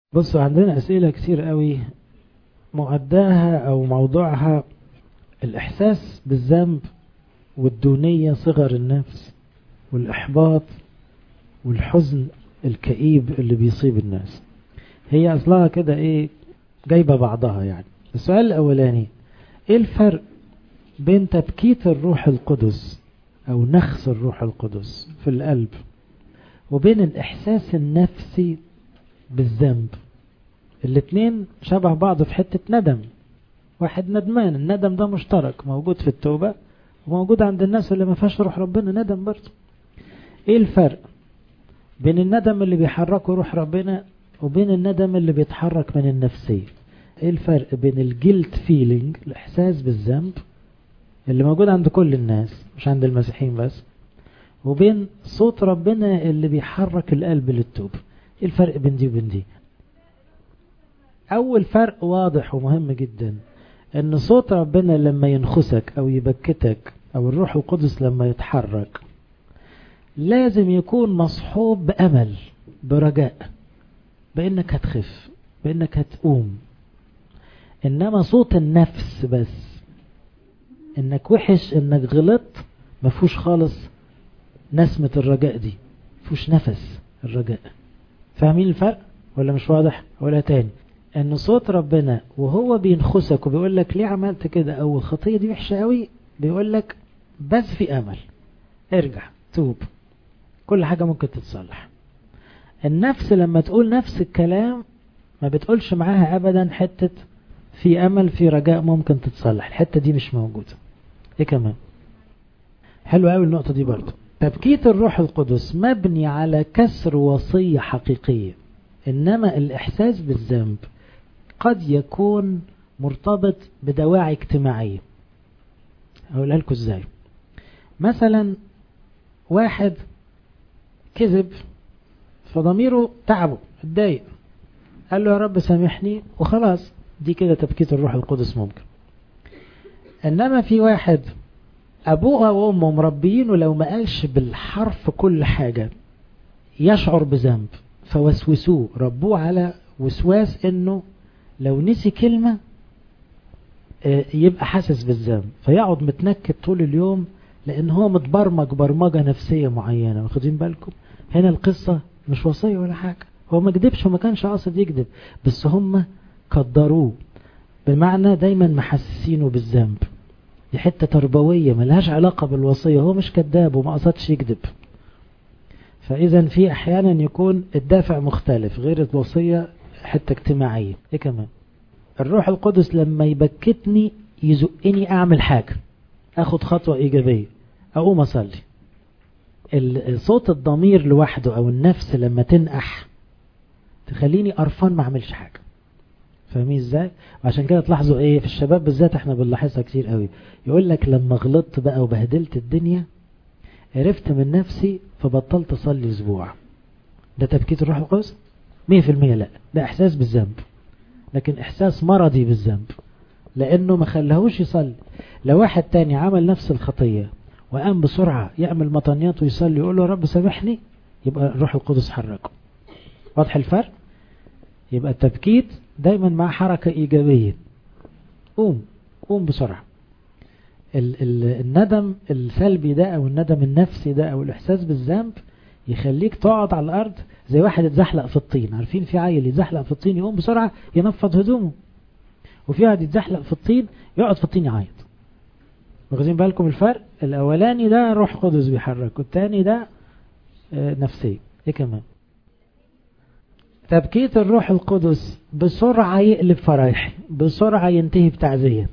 بصوا عندنا أسئلة كتير قوي مؤداها أو موضوعها الإحساس بالذنب والدونية صغر النفس والإحباط والحزن الكئيب اللي بيصيب الناس هي أصلها كده إيه جايبة بعضها يعني السؤال الأولاني إيه الفرق بين تبكيت الروح القدس أو نخس الروح القدس في القلب وبين الإحساس النفسي بالذنب الاتنين شبه بعض في حتة ندم واحد ندمان الندم ده مشترك موجود في التوبة وموجود عند الناس اللي ما فيهاش روح ربنا ندم برضه ايه الفرق بين الندم اللي بيحركه روح ربنا وبين الندم اللي بيتحرك من النفسية ايه الفرق بين الجلد فيلينج الاحساس بالذنب اللي موجود عند كل الناس مش عند المسيحيين بس وبين صوت ربنا اللي بيحرك القلب للتوبة ايه الفرق بين دي وبين دي اول فرق واضح ومهم جدا ان صوت ربنا لما ينخسك او يبكتك او الروح القدس لما يتحرك لازم يكون مصحوب بامل برجاء بانك هتخف بانك هتقوم انما صوت النفس بس انك وحش انك غلطت مفهوش خالص نسمة الرجاء دي مفهوش نفس الرجاء فاهمين الفرق ولا مش واضح ولا تاني ان صوت ربنا وهو بينخسك وبيقول لك ليه عملت كده او الخطية دي وحشة قوي بيقول لك بس في امل ارجع توب كل حاجة ممكن تتصلح النفس لما تقول نفس الكلام ما بتقولش معاها ابدا حتة في امل في رجاء ممكن تتصلح الحتة دي مش موجودة ايه كمان حلو قوي النقطة دي برضو تبكيت الروح القدس مبني على كسر وصية حقيقية انما الاحساس بالذنب قد يكون مرتبط بدواعي اجتماعية اقولها لكم ازاي مثلا واحد كذب فضميره تعبه اتضايق قال له يا رب سامحني وخلاص دي كده تبكيت الروح القدس ممكن انما في واحد ابوه وامه مربيين ولو ما قالش بالحرف كل حاجة يشعر بذنب فوسوسوه ربوه على وسواس انه لو نسي كلمة يبقى حاسس بالذنب فيقعد متنكد طول اليوم لان هو متبرمج برمجة نفسية معينة واخدين بالكم هنا القصة مش وصية ولا حاجة هو ما كدبش وما كانش قاصد يكذب بس هم قدروه بمعنى دايما محسسينه بالذنب دي حتة تربوية ملهاش علاقة بالوصية هو مش كذاب وما قصدش يكذب فإذا في أحيانا يكون الدافع مختلف غير الوصية حتة اجتماعية إيه كمان الروح القدس لما يبكتني يزقني أعمل حاجة أخد خطوة إيجابية أقوم أصلي صوت الضمير لوحده أو النفس لما تنقح تخليني قرفان ما أعملش حاجة فاهمين ازاي وعشان كده تلاحظوا ايه في الشباب بالذات احنا بنلاحظها كتير قوي يقول لك لما غلطت بقى وبهدلت الدنيا عرفت من نفسي فبطلت اصلي اسبوع ده تبكيت الروح القدس 100% لا ده احساس بالذنب لكن احساس مرضي بالذنب لانه ما خلاهوش يصلي لو واحد تاني عمل نفس الخطية وقام بسرعة يعمل مطنيات ويصلي يقول له رب سامحني يبقى الروح القدس حركه واضح الفرق يبقى التبكيت دايما مع حركة إيجابية قوم قوم بسرعة ال ال الندم السلبي ده أو الندم النفسي ده أو الإحساس بالذنب يخليك تقعد على الأرض زي واحد اتزحلق في الطين عارفين في عيل يتزحلق في الطين يقوم بسرعة ينفض هدومه وفي واحد يتزحلق في الطين يقعد في الطين يعيط واخدين بالكم الفرق الأولاني ده روح قدس بيحرك والتاني ده نفسي ايه كمان تبكيت الروح القدس بسرعة يقلب فرايحي بسرعة ينتهي بتعزية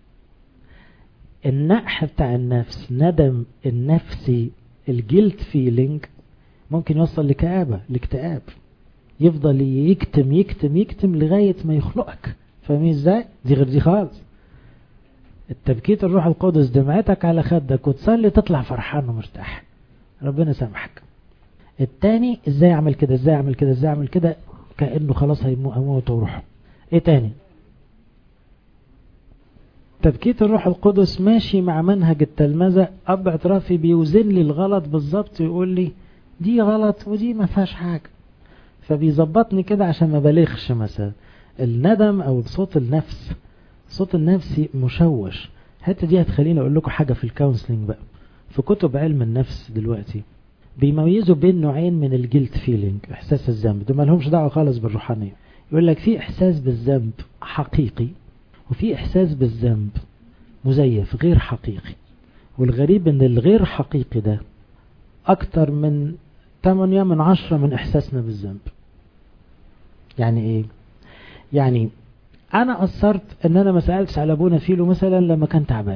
النقح بتاع النفس ندم النفسي الجلد فيلينج ممكن يوصل لكآبة لاكتئاب يفضل يكتم يكتم يكتم لغاية ما يخلقك فاهمين ازاي دي غير دي خالص التبكيت الروح القدس دمعتك على خدك وتصلي تطلع فرحان ومرتاح ربنا سامحك التاني ازاي اعمل كده ازاي اعمل كده ازاي اعمل كده كأنه خلاص هيموت وروحه ايه تاني تبكيت الروح القدس ماشي مع منهج التلمذة اب اعترافي بيوزن لي الغلط بالظبط ويقول لي دي غلط ودي ما فيهاش حاجة فبيظبطني كده عشان ما بلغش مثلا الندم او صوت النفس صوت النفسي مشوش الحته دي هتخليني اقول لكم حاجه في الكونسلنج بقى في كتب علم النفس دلوقتي بيميزوا بين نوعين من الجلد فيلينج احساس الذنب دول ما لهمش دعوه خالص بالروحانيه يقول لك في احساس بالذنب حقيقي وفي احساس بالذنب مزيف غير حقيقي والغريب ان الغير حقيقي ده اكتر من 8 من 10 من احساسنا بالذنب يعني ايه يعني انا قصرت ان انا ما سالتش على ابونا فيلو مثلا لما كان تعبان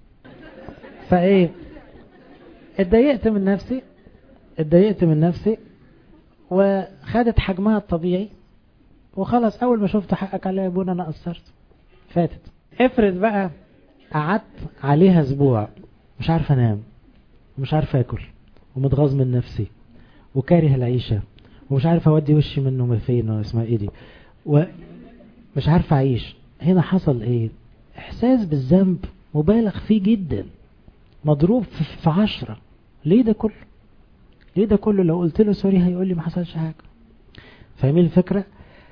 فايه اتضايقت من نفسي اتضايقت من نفسي وخدت حجمها الطبيعي وخلاص اول ما شفت حقك عليا يا ابونا انا قصرت فاتت افرض بقى قعدت عليها اسبوع مش عارف انام ومش عارف اكل ومتغاظ من نفسي وكاره العيشه ومش عارف اودي وشي منه فين ولا اسمها ايه دي ومش عارف اعيش هنا حصل ايه احساس بالذنب مبالغ فيه جدا مضروب في عشرة ليه ده كله ليه ده كله لو قلت له سوري هيقول لي ما حصلش حاجة فاهمين الفكرة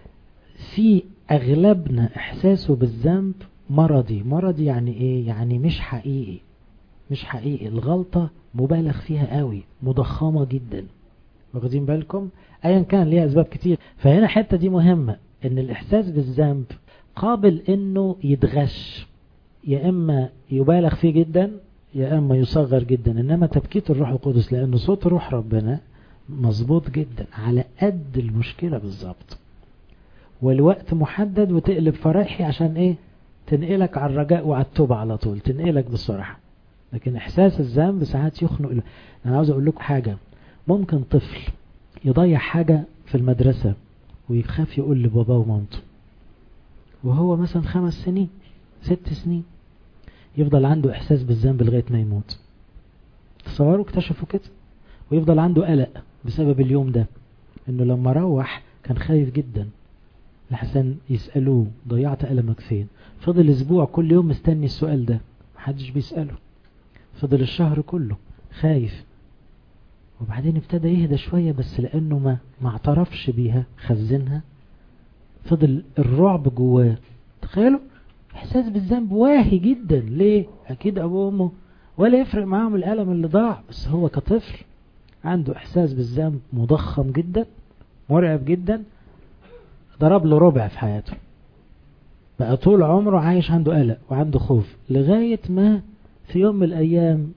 في اغلبنا احساسه بالذنب مرضي مرضي يعني ايه يعني مش حقيقي مش حقيقي الغلطة مبالغ فيها قوي مضخمة جدا واخدين بالكم ايا كان ليها اسباب كتير فهنا الحته دي مهمة ان الاحساس بالذنب قابل انه يتغش يا اما يبالغ فيه جدا يا اما يصغر جدا انما تبكيت الروح القدس لان صوت روح ربنا مظبوط جدا على قد المشكلة بالظبط والوقت محدد وتقلب فرحي عشان ايه تنقلك على الرجاء وعلى التوبة على طول تنقلك بسرعة لكن احساس الذنب ساعات يخنق انا عاوز اقول لكم حاجة ممكن طفل يضيع حاجة في المدرسة ويخاف يقول لباباه ومامته وهو مثلا خمس سنين ست سنين يفضل عنده احساس بالذنب لغاية ما يموت تصوروا اكتشفوا كده ويفضل عنده قلق بسبب اليوم ده انه لما روح كان خايف جدا لحسن يسألوه ضيعت قلمك فين فضل اسبوع كل يوم مستني السؤال ده محدش بيسأله فضل الشهر كله خايف وبعدين ابتدى يهدى شوية بس لأنه ما ما اعترفش بيها خزنها فضل الرعب جواه تخيلوا احساس بالذنب واهي جدا ليه اكيد ابوه وامه ولا يفرق معاهم الالم اللي ضاع بس هو كطفل عنده احساس بالذنب مضخم جدا مرعب جدا ضرب له ربع في حياته بقى طول عمره عايش عنده قلق وعنده خوف لغاية ما في يوم من الأيام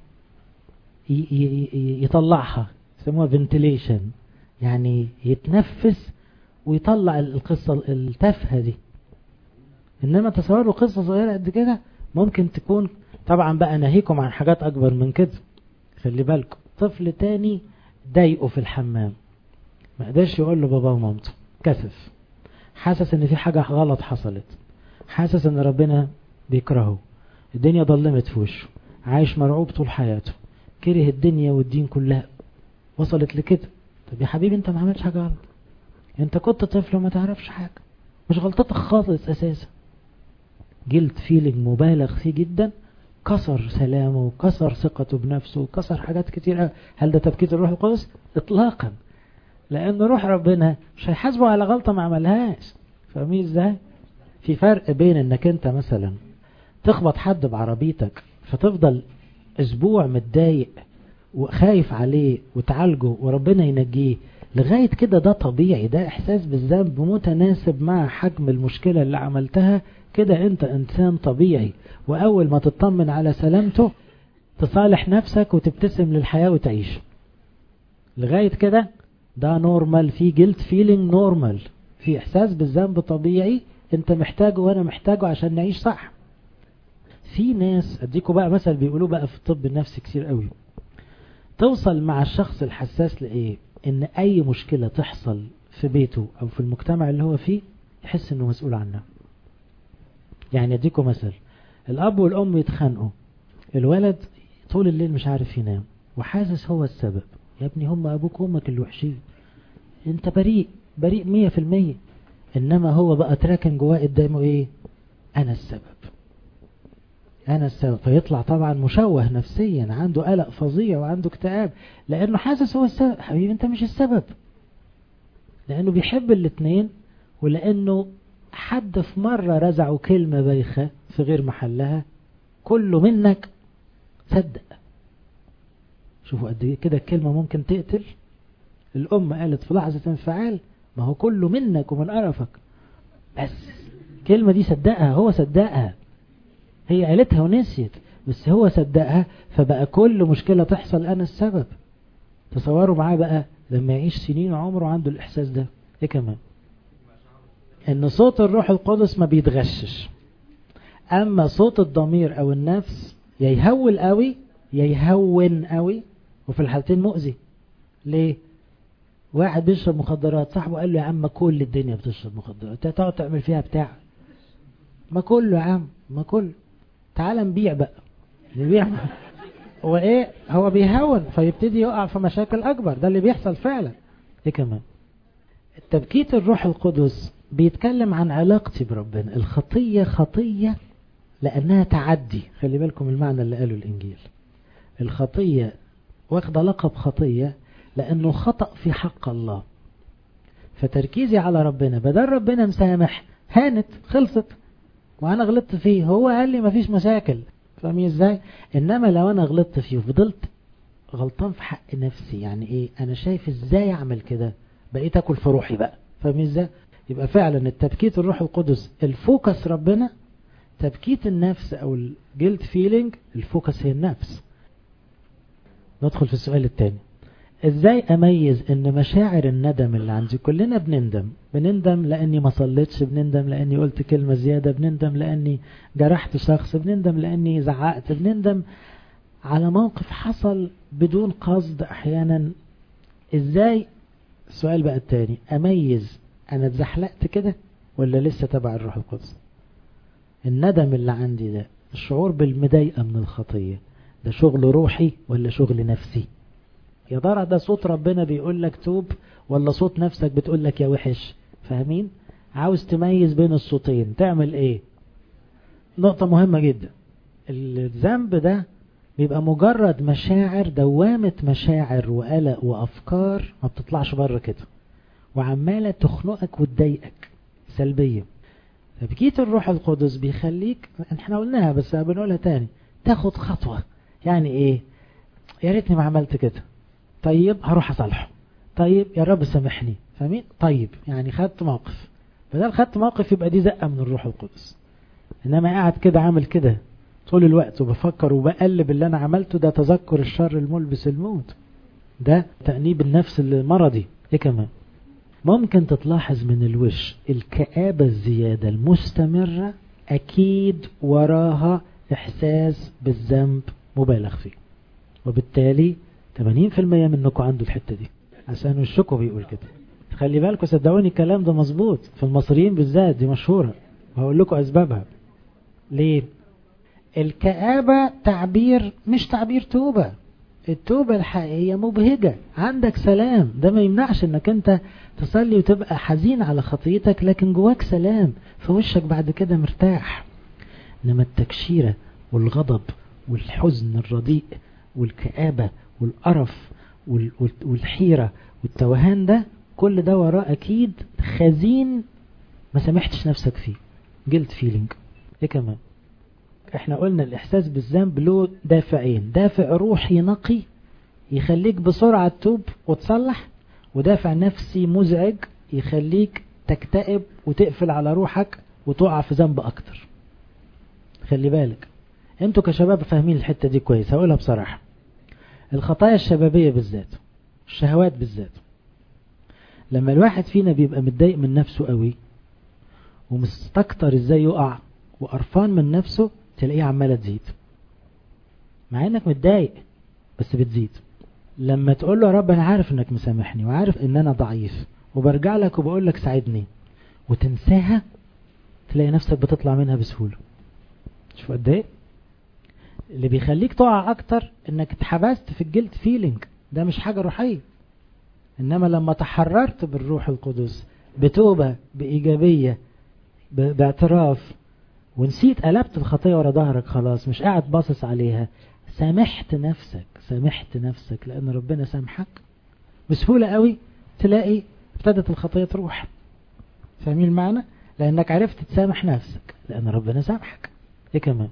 يطلعها يسموها فنتليشن يعني يتنفس ويطلع القصة التافهة دي انما تصوروا قصة صغيرة قد كده ممكن تكون طبعا بقى ناهيكم عن حاجات اكبر من كده خلي بالكم طفل تاني ضايقه في الحمام ما قدرش يقول له بابا ومامته كسف حاسس ان في حاجة غلط حصلت حاسس ان ربنا بيكرهه الدنيا ضلمت في وشه عايش مرعوب طول حياته كره الدنيا والدين كلها وصلت لكده طب يا حبيبي انت ما عملتش حاجة غلط انت كنت طفل وما تعرفش حاجة مش غلطتك خالص اساسا جلد فيلينج مبالغ فيه جدا كسر سلامه وكسر ثقته بنفسه وكسر حاجات كتير هل ده تبكيت الروح القدس اطلاقا لان روح ربنا مش هيحاسبه على غلطة ما عملهاش فاهمين ازاي في فرق بين انك انت مثلا تخبط حد بعربيتك فتفضل اسبوع متضايق وخايف عليه وتعالجه وربنا ينجيه لغاية كده ده طبيعي ده احساس بالذنب متناسب مع حجم المشكلة اللي عملتها كده انت انسان طبيعي واول ما تطمن على سلامته تصالح نفسك وتبتسم للحياة وتعيش لغاية كده ده نورمال في جلد فيلينج نورمال في احساس بالذنب طبيعي انت محتاجه وانا محتاجه عشان نعيش صح في ناس اديكوا بقى مثل بيقولوه بقى في الطب النفسي كتير قوي توصل مع الشخص الحساس لايه ان اي مشكلة تحصل في بيته او في المجتمع اللي هو فيه يحس انه مسؤول عنها يعني اديكوا مثل الاب والام يتخانقوا الولد طول الليل مش عارف ينام وحاسس هو السبب يا ابني هم ابوك وامك اللي وحشين انت بريء بريء مية في المية انما هو بقى تراكن جواه قدامه ايه انا السبب انا السبب فيطلع طبعا مشوه نفسيا عنده قلق فظيع وعنده اكتئاب لانه حاسس هو السبب حبيبي انت مش السبب لأنه بيحب الاتنين ولأنه حد في مرة رزعه كلمة بايخة في غير محلها كله منك صدق شوفوا قد ايه كده الكلمة ممكن تقتل الأم قالت في لحظة انفعال ما هو كله منك ومن قرفك بس الكلمة دي صدقها هو صدقها هي قالتها ونسيت بس هو صدقها فبقى كل مشكلة تحصل أنا السبب تصوروا معاه بقى لما يعيش سنين عمره عنده الإحساس ده إيه كمان إن صوت الروح القدس ما بيتغشش أما صوت الضمير أو النفس يا يهول قوي يا يهون قوي وفي الحالتين مؤذي ليه واحد بيشرب مخدرات صاحبه قال له يا عم ما كل الدنيا بتشرب مخدرات انت تقعد تعمل فيها بتاع ما كله يا عم ما كله تعال نبيع بقى نبيع هو ايه هو بيهون فيبتدي يقع في مشاكل اكبر ده اللي بيحصل فعلا ايه كمان التبكيت الروح القدس بيتكلم عن علاقتي بربنا الخطية خطية لأنها تعدي خلي بالكم المعنى اللي قاله الإنجيل الخطية واخدة لقب خطية لأنه خطأ في حق الله فتركيزي على ربنا بدل ربنا مسامح هانت خلصت وأنا غلطت فيه هو قال لي مفيش مشاكل فاهمين ازاي انما لو انا غلطت فيه وفضلت غلطان في حق نفسي يعني ايه انا شايف ازاي اعمل كده بقيت اكل في روحي بقى فاهمين ازاي يبقى فعلا التبكيت الروح القدس الفوكس ربنا تبكيت النفس او الجلد فيلينج الفوكس هي النفس ندخل في السؤال الثاني ازاي اميز ان مشاعر الندم اللي عندي كلنا بنندم بنندم لاني ما صليتش بنندم لاني قلت كلمة زيادة بنندم لاني جرحت شخص بنندم لاني زعقت بنندم على موقف حصل بدون قصد احيانا ازاي السؤال بقى التاني اميز انا اتزحلقت كده ولا لسه تبع الروح القدس الندم اللي عندي ده الشعور بالمضايقة من الخطية ده شغل روحي ولا شغل نفسي يا ترى ده صوت ربنا بيقول لك توب ولا صوت نفسك بتقول لك يا وحش فاهمين عاوز تميز بين الصوتين تعمل ايه نقطة مهمة جدا الذنب ده بيبقى مجرد مشاعر دوامة مشاعر وقلق وأفكار ما بتطلعش بره كده وعمالة تخنقك وتضايقك سلبية تبكيت الروح القدس بيخليك احنا قلناها بس بنقولها تاني تاخد خطوة يعني ايه يا ريتني ما عملت كده طيب هروح اصالحه طيب يا رب سامحني فاهمين طيب يعني خدت موقف بدل خدت موقف يبقى دي زقة من الروح القدس انما قاعد كده عامل كده طول الوقت وبفكر وبقلب اللي انا عملته ده تذكر الشر الملبس الموت ده تأنيب النفس المرضي ايه كمان ممكن تتلاحظ من الوش الكآبة الزيادة المستمرة أكيد وراها إحساس بالذنب مبالغ فيه وبالتالي 80% منكم عنده الحتة دي عشان وشكم بيقول كده خلي بالكم صدقوني الكلام ده مظبوط في المصريين بالذات دي مشهورة وهقول لكم أسبابها ليه الكآبة تعبير مش تعبير توبة التوبة الحقيقية مبهجة عندك سلام ده ما يمنعش انك انت تصلي وتبقى حزين على خطيتك لكن جواك سلام في وشك بعد كده مرتاح انما التكشيرة والغضب والحزن الرديء والكآبة والقرف والحيرة والتوهان ده كل ده وراه اكيد خزين ما سامحتش نفسك فيه جلد فيلينج ايه كمان احنا قلنا الاحساس بالذنب له دافعين دافع روحي نقي يخليك بسرعة تتوب وتصلح ودافع نفسي مزعج يخليك تكتئب وتقفل على روحك وتقع في ذنب اكتر خلي بالك انتوا كشباب فاهمين الحتة دي كويس هقولها بصراحة الخطايا الشبابية بالذات الشهوات بالذات لما الواحد فينا بيبقى متضايق من نفسه قوي ومستكتر ازاي يقع وقرفان من نفسه تلاقيه عمالة تزيد مع انك متضايق بس بتزيد لما تقول له يا رب انا عارف انك مسامحني وعارف ان انا ضعيف وبرجع لك وبقول لك ساعدني وتنساها تلاقي نفسك بتطلع منها بسهولة شوف قد ايه اللي بيخليك تقع اكتر انك اتحبست في الجلد فيلينج ده مش حاجة روحية انما لما تحررت بالروح القدس بتوبة بإيجابية باعتراف ونسيت قلبت الخطية ورا ظهرك خلاص مش قاعد باصص عليها سامحت نفسك سامحت نفسك لأن ربنا سامحك بسهولة قوي تلاقي ابتدت الخطية تروح فاهمين المعنى لانك عرفت تسامح نفسك لان ربنا سامحك ايه كمان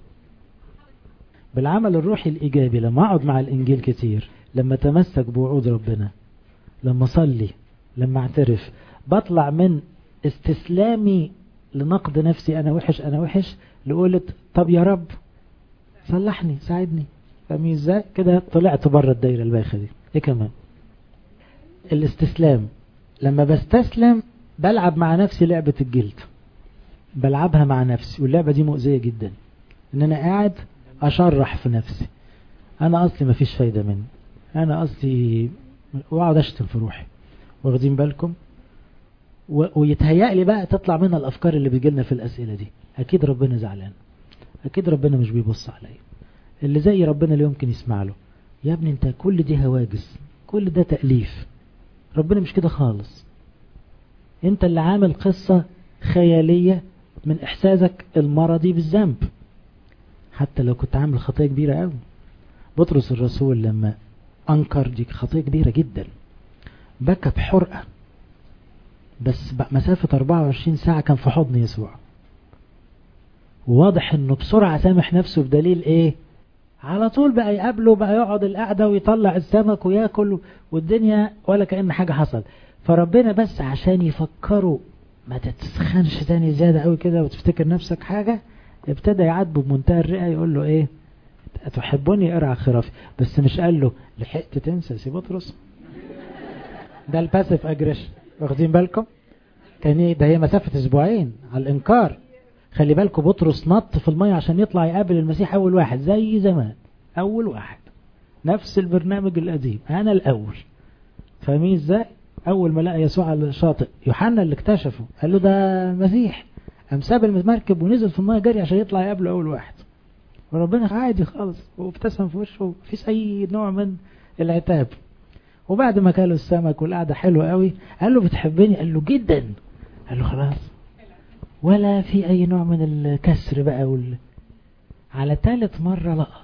بالعمل الروحي الايجابي لما اقعد مع الانجيل كتير لما تمسك بوعود ربنا لما اصلي لما اعترف بطلع من استسلامي لنقد نفسي انا وحش انا وحش لقولة طب يا رب صلحني ساعدني فاهمين ازاي كده طلعت بره الدايره البايخه دي ايه كمان الاستسلام لما بستسلم بلعب مع نفسي لعبة الجلد بلعبها مع نفسي واللعبة دي مؤذية جدا ان انا قاعد اشرح في نفسي انا اصلي مفيش فايدة مني انا اصلي واقعد اشتم في روحي واخدين بالكم و... ويتهيأ لي بقى تطلع منها الافكار اللي بيجيلنا في الاسئلة دي اكيد ربنا زعلان اكيد ربنا مش بيبص عليا اللي زي ربنا اللي يمكن يسمع له يا ابني انت كل دي هواجس كل ده تأليف ربنا مش كده خالص انت اللي عامل قصة خيالية من احساسك المرضي بالذنب حتى لو كنت عامل خطية كبيرة قوي بطرس الرسول لما انكر دي خطية كبيرة جدا بكى بحرقة بس مسافة 24 ساعة كان في حضن يسوع وواضح انه بسرعة سامح نفسه بدليل ايه على طول بقى يقابله بقى يقعد القعدة ويطلع السمك وياكل والدنيا ولا كأن حاجة حصل فربنا بس عشان يفكروا ما تتسخنش تاني زيادة قوي كده وتفتكر نفسك حاجة ابتدى يعاتبه بمنتهى الرئة يقول له ايه تحبوني ارعى خرافي بس مش قال له لحقت تنسى سي بطرس ده الباسيف اجريشن واخدين بالكم كان ايه ده هي مسافة اسبوعين على الانكار خلي بالكم بطرس نط في المية عشان يطلع يقابل المسيح اول واحد زي زمان اول واحد نفس البرنامج القديم انا الاول فاهمين ازاي اول ما لقى يسوع على الشاطئ يوحنا اللي اكتشفه قال له ده المسيح قام ساب المركب ونزل في الميه جري عشان يطلع يقابله اول واحد وربنا عادي خالص وابتسم في وشه مفيش اي نوع من العتاب وبعد ما كلوا السمك والقعده حلوه قوي قال له بتحبني قال له جدا قال له خلاص ولا في اي نوع من الكسر بقى وال... على ثالث مرة لقط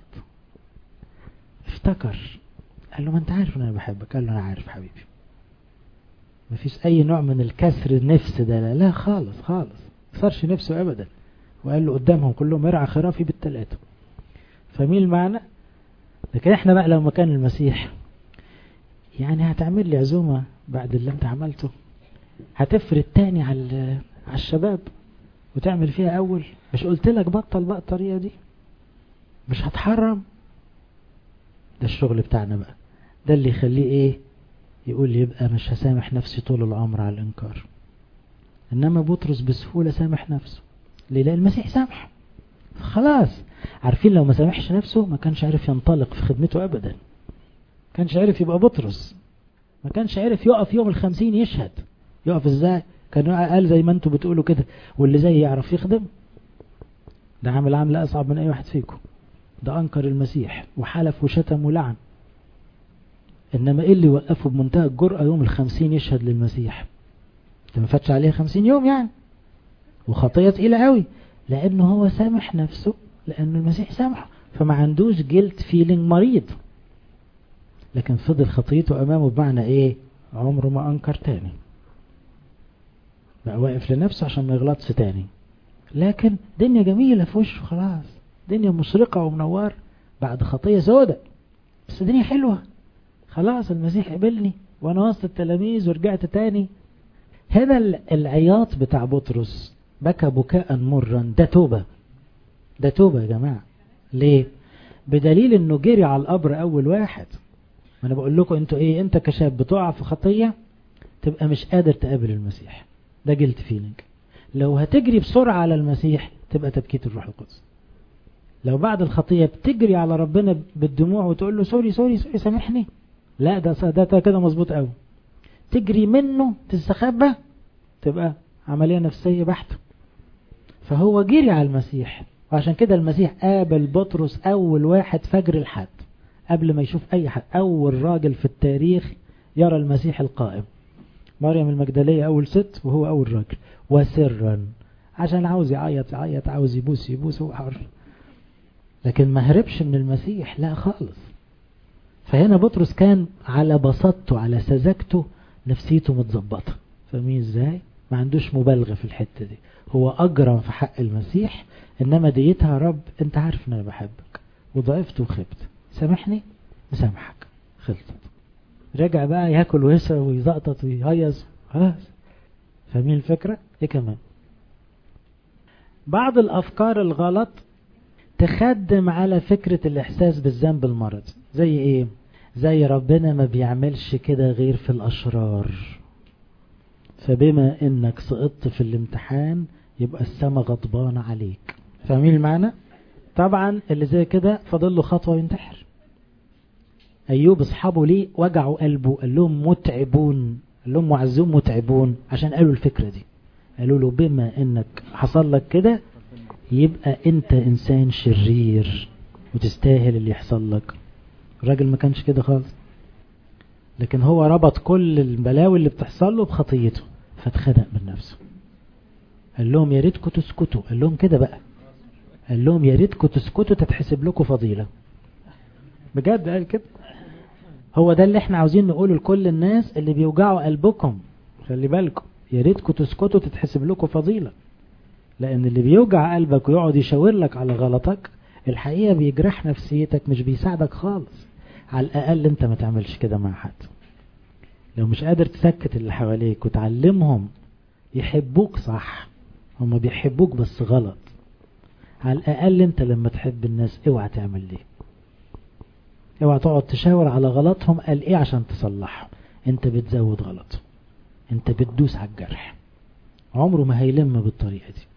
افتكر قال له ما انت عارف ان انا بحبك قال له انا عارف حبيبي مفيش اي نوع من الكسر النفس ده لا, لا خالص خالص صارش نفسه ابدا وقال له قدامهم كلهم ارعى خرافي بالثلاثة فمين المعنى لكن احنا بقى لو مكان المسيح يعني هتعمل لي عزومة بعد اللي انت عملته هتفرد تاني على على الشباب وتعمل فيها اول مش قلت لك بطل بقى الطريقة دي مش هتحرم ده الشغل بتاعنا بقى ده اللي يخليه ايه يقول يبقى مش هسامح نفسي طول العمر على الانكار انما بطرس بسهولة سامح نفسه ليه لان المسيح سامح خلاص عارفين لو ما سامحش نفسه ما كانش عارف ينطلق في خدمته ابدا كانش عارف يبقى بطرس ما كانش عارف يقف يوم الخمسين يشهد يقف ازاي كان قال زي ما انتوا بتقولوا كده واللي زي يعرف يخدم ده عامل عامل اصعب من اي واحد فيكم ده انكر المسيح وحلف وشتم ولعن انما ايه اللي وقفه بمنتهى الجرأة يوم الخمسين يشهد للمسيح ده ما فاتش عليه خمسين يوم يعني وخطية تقيلة قوي لانه هو سامح نفسه لان المسيح سامحه فما عندوش جلد فيلينج مريض لكن فضل خطيته امامه بمعنى ايه عمره ما انكر تاني بقى واقف لنفسه عشان ما يغلطش تاني لكن دنيا جميلة في وشه خلاص دنيا مشرقة ومنور بعد خطية سودة بس دنيا حلوة خلاص المسيح قبلني وانا وسط التلاميذ ورجعت تاني هنا العياط بتاع بطرس بكى بكاء مرا ده توبة ده توبة يا جماعة ليه بدليل انه جري على القبر اول واحد ما انا بقول لكم انتوا ايه انت كشاب بتقع في خطية تبقى مش قادر تقابل المسيح ده جلت فيلينج لو هتجري بسرعة على المسيح تبقى تبكيت الروح القدس لو بعد الخطية بتجري على ربنا بالدموع وتقول له سوري سوري سوري سامحني لا ده ده كده مظبوط قوي تجري منه تستخبى تبقى عملية نفسية بحتة فهو جري على المسيح وعشان كده المسيح قابل بطرس أول واحد فجر الحد قبل ما يشوف أي حد أول راجل في التاريخ يرى المسيح القائم مريم المجدلية أول ست وهو أول راجل وسرا عشان عاوز يعيط يعيط عاوز يبوس يبوس هو حر لكن ما هربش من المسيح لا خالص فهنا بطرس كان على بساطته على سذاجته نفسيته متظبطه فاهمين ازاي ما عندوش مبالغة في الحتة دي هو أجرم في حق المسيح إنما ديتها يا رب أنت عارف إن أنا بحبك وضعفت وخبت سامحني مسامحك خلصت رجع بقى ياكل ويسرى ويزقطط ويهيص خلاص فاهمين الفكرة ايه كمان بعض الافكار الغلط تخدم على فكرة الاحساس بالذنب المرض زي ايه زي ربنا ما بيعملش كده غير في الاشرار فبما انك سقطت في الامتحان يبقى السما غضبان عليك فاهمين المعنى طبعا اللي زي كده فاضل له خطوة ينتحر ايوب اصحابه ليه وجعوا قلبه قال لهم متعبون قال لهم معزون متعبون عشان قالوا الفكرة دي قالوا له بما انك حصل لك كده يبقى انت انسان شرير وتستاهل اللي يحصل لك الراجل ما كانش كده خالص لكن هو ربط كل البلاوي اللي بتحصل له بخطيته فاتخنق من نفسه قال لهم يا ريتكم تسكتوا قال لهم كده بقى قال لهم يا ريتكم تسكتوا تتحسب لكم فضيلة بجد قال كده هو ده اللي احنا عاوزين نقوله لكل الناس اللي بيوجعوا قلبكم خلي بالكم يا ريتكم تسكتوا تتحسب لكم فضيلة لان اللي بيوجع قلبك ويقعد يشاور لك على غلطك الحقيقة بيجرح نفسيتك مش بيساعدك خالص على الاقل انت ما تعملش كده مع حد لو مش قادر تسكت اللي حواليك وتعلمهم يحبوك صح هما بيحبوك بس غلط على الاقل انت لما تحب الناس اوعى تعمل ليه اوعى تقعد تشاور على غلطهم قال ايه عشان تصلحهم انت بتزود غلط انت بتدوس على الجرح عمره ما هيلم بالطريقة دي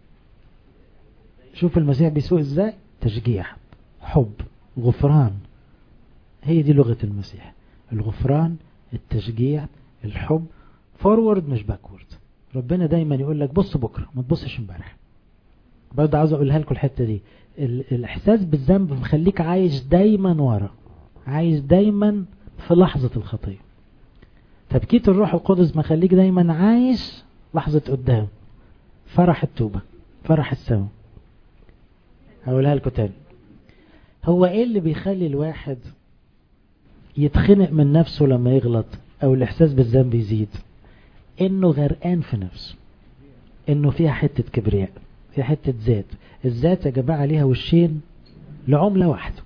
شوف المسيح بيسوق ازاي تشجيع حب غفران هي دي لغة المسيح الغفران التشجيع الحب فورورد مش باكورد ربنا دايما يقول لك بص بكرة ما تبصش امبارح برضه عاوز اقولها لكم الحتة دي الاحساس بالذنب مخليك عايش دايما ورا عايز دايما في لحظة الخطية تبكيت الروح القدس مخليك دايما عايش لحظة قدام فرح التوبة فرح السماء هقولها لكم تاني هو ايه اللي بيخلي الواحد يتخنق من نفسه لما يغلط او الاحساس بالذنب يزيد انه غرقان في نفسه انه فيها حتة كبرياء فيها حتة ذات الذات يا جماعة ليها وشين لعملة واحدة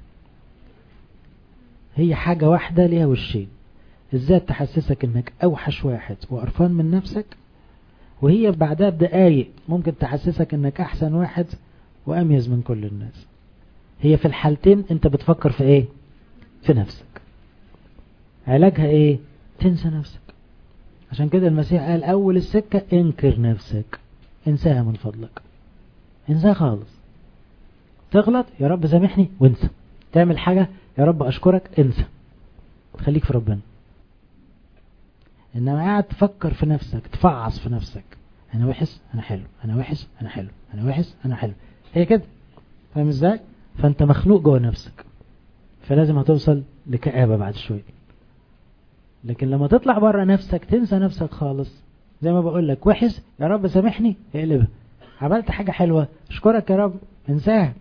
هي حاجة واحدة ليها وشين الذات تحسسك انك اوحش واحد وقرفان من نفسك وهي بعدها بدقايق ممكن تحسسك انك احسن واحد واميز من كل الناس هي في الحالتين انت بتفكر في ايه في نفسك علاجها ايه تنسى نفسك عشان كده المسيح قال اول السكة انكر نفسك انساها من فضلك انساها خالص تغلط يا رب سامحني وانسى تعمل حاجة يا رب اشكرك انسى خليك في ربنا انما قاعد تفكر في نفسك تفعص في نفسك انا وحش انا حلو انا وحش انا حلو انا وحش انا حلو هي كده فاهم ازاي فانت مخلوق جوه نفسك فلازم هتوصل لكآبة بعد شوية لكن لما تطلع بره نفسك تنسى نفسك خالص زي ما بقول لك وحش يا رب سامحني اقلبها عملت حاجة حلوة اشكرك يا رب انساها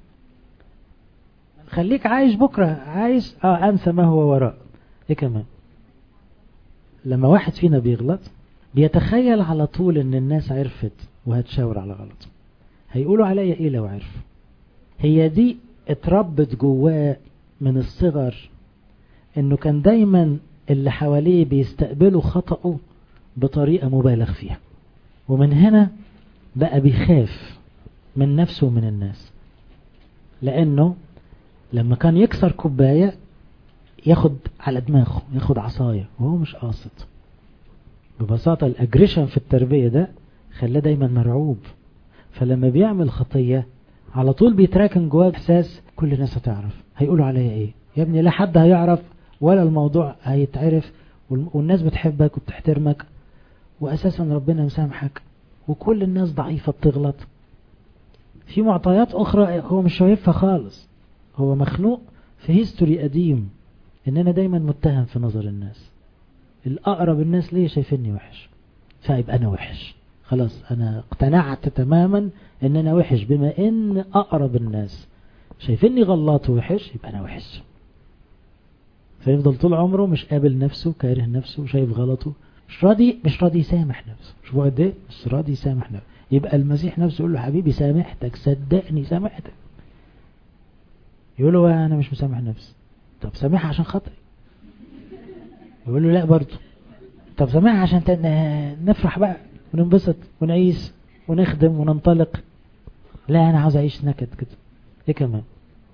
خليك عايش بكرة عايش اه انسى ما هو وراء ايه كمان لما واحد فينا بيغلط بيتخيل على طول ان الناس عرفت وهتشاور على غلطه هيقولوا عليا ايه لو عرفوا هي دي اتربت جواه من الصغر انه كان دايما اللي حواليه بيستقبلوا خطأه بطريقة مبالغ فيها ومن هنا بقى بيخاف من نفسه ومن الناس لانه لما كان يكسر كوباية ياخد على دماغه ياخد عصاية وهو مش قاصد ببساطة الاجريشن في التربية ده خلاه دايما مرعوب فلما بيعمل خطية على طول بيتراكن جواه احساس كل الناس هتعرف هيقولوا عليا ايه يا ابني لا حد هيعرف ولا الموضوع هيتعرف والناس بتحبك وبتحترمك واساسا ربنا مسامحك وكل الناس ضعيفة بتغلط في معطيات اخرى هو مش شايفها خالص هو مخلوق في هيستوري قديم ان انا دايما متهم في نظر الناس الاقرب الناس ليه شايفيني وحش فيبقى انا وحش خلاص انا اقتنعت تماما ان انا وحش بما ان اقرب الناس شايفيني غلط وحش يبقى انا وحش فيفضل طول عمره مش قابل نفسه كاره نفسه شايف غلطه مش راضي مش راضي يسامح نفسه شوفوا قد ايه مش راضي يسامح نفسه يبقى المسيح نفسه يقول له حبيبي سامحتك صدقني سامحتك يقول له انا مش مسامح نفسي طب سامحها عشان خاطري يقول له لا برضه طب سامحها عشان نفرح بقى وننبسط ونعيش ونخدم وننطلق لا انا عاوز اعيش نكد كده ايه كمان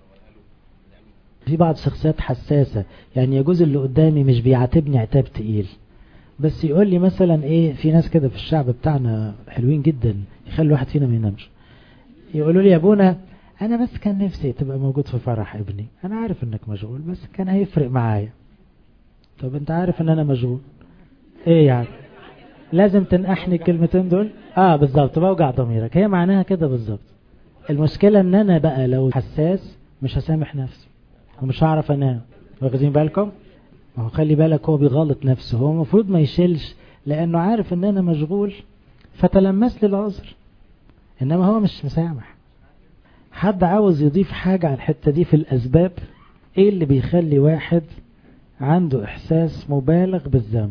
في بعض الشخصيات حساسة يعني يجوز اللي قدامي مش بيعاتبني عتاب تقيل بس يقول لي مثلا ايه في ناس كده في الشعب بتاعنا حلوين جدا يخلي الواحد فينا ما ينامش يقولوا لي يا ابونا انا بس كان نفسي تبقى موجود في فرح ابني انا عارف انك مشغول بس كان هيفرق معايا طب انت عارف ان انا مشغول ايه يعني لازم تنقحني الكلمتين دول اه بالظبط بوجع ضميرك هي معناها كده بالظبط المشكلة ان انا بقى لو حساس مش هسامح نفسي ومش هعرف انام واخدين بالكم ما هو خلي بالك هو بيغلط نفسه هو المفروض ما يشيلش لانه عارف ان انا مشغول فتلمس لي العذر انما هو مش مسامح حد عاوز يضيف حاجة على الحتة دي في الاسباب ايه اللي بيخلي واحد عنده احساس مبالغ بالذنب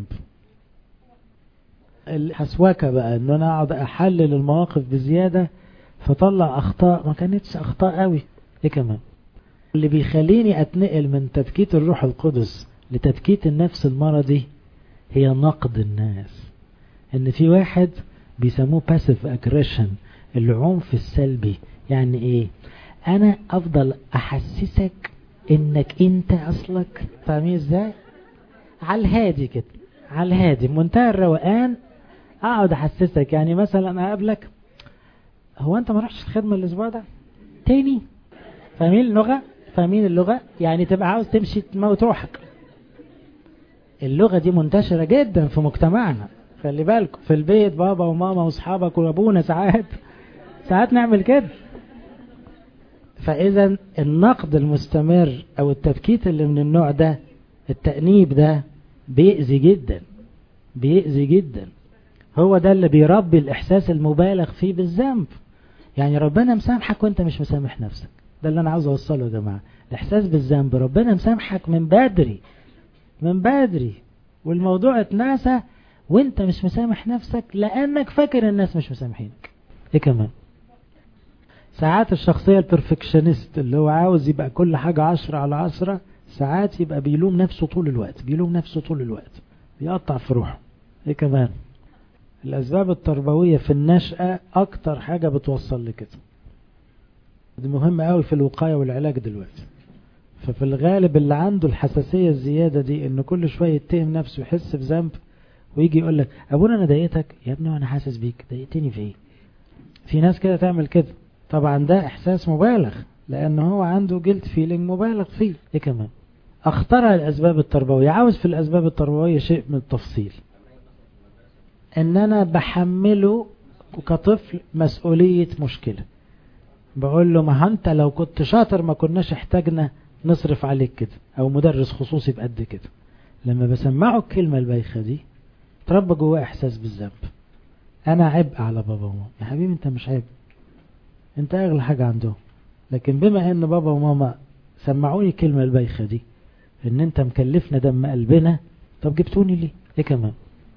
الحسوكة بقى ان انا اقعد احلل المواقف بزيادة فطلع اخطاء ما كانتش اخطاء قوي ايه كمان اللي بيخليني اتنقل من تبكيت الروح القدس لتبكيت النفس المرضي هي نقد الناس ان في واحد بيسموه باسيف اجريشن العنف السلبي يعني ايه انا افضل احسسك انك انت اصلك فاهمين ازاي على الهادي كده على الهادي منتهى الروقان اقعد احسسك يعني مثلا اقابلك هو انت ما رحتش الخدمه الاسبوع ده تاني فاهمين اللغه فاهمين اللغه يعني تبقى عاوز تمشي تموت روحك اللغه دي منتشره جدا في مجتمعنا خلي بالكم في البيت بابا وماما واصحابك وابونا ساعات ساعات نعمل كده فاذا النقد المستمر او التبكيت اللي من النوع ده التأنيب ده بيأذي جدا بيأذي جدا هو ده اللي بيربي الإحساس المبالغ فيه بالذنب يعني ربنا مسامحك وانت مش مسامح نفسك ده اللي أنا عاوز أوصله يا جماعة الإحساس بالذنب ربنا مسامحك من بدري من بدري والموضوع اتناسى وانت مش مسامح نفسك لأنك فاكر الناس مش مسامحينك ايه كمان ساعات الشخصية البرفكشنست اللي هو عاوز يبقى كل حاجة عشرة على عشرة ساعات يبقى بيلوم نفسه طول الوقت بيلوم نفسه طول الوقت بيقطع في روحه ايه كمان الأسباب التربوية في النشأة أكتر حاجة بتوصل لكده دي مهمة قوي في الوقاية والعلاج دلوقتي ففي الغالب اللي عنده الحساسية الزيادة دي إن كل شوية يتهم نفسه يحس بذنب ويجي يقول لك أبونا أنا ضايقتك يا ابني وأنا حاسس بيك ضايقتني في إيه في ناس كده تعمل كده طبعا ده إحساس مبالغ لأن هو عنده جلد فيلينج مبالغ فيه إيه كمان اخترع الأسباب التربوية عاوز في الأسباب التربوية شيء من التفصيل ان انا بحمله كطفل مسؤولية مشكلة بقول له ما انت لو كنت شاطر ما كناش احتاجنا نصرف عليك كده او مدرس خصوصي بقد كده لما بسمعه الكلمة البايخة دي تربى جواه احساس بالذنب انا عبء على بابا وماما يا حبيبي انت مش عبء انت اغلى حاجة عندهم لكن بما ان بابا وماما سمعوني الكلمة البايخة دي ان انت مكلفنا دم قلبنا طب جبتوني ليه ايه كمان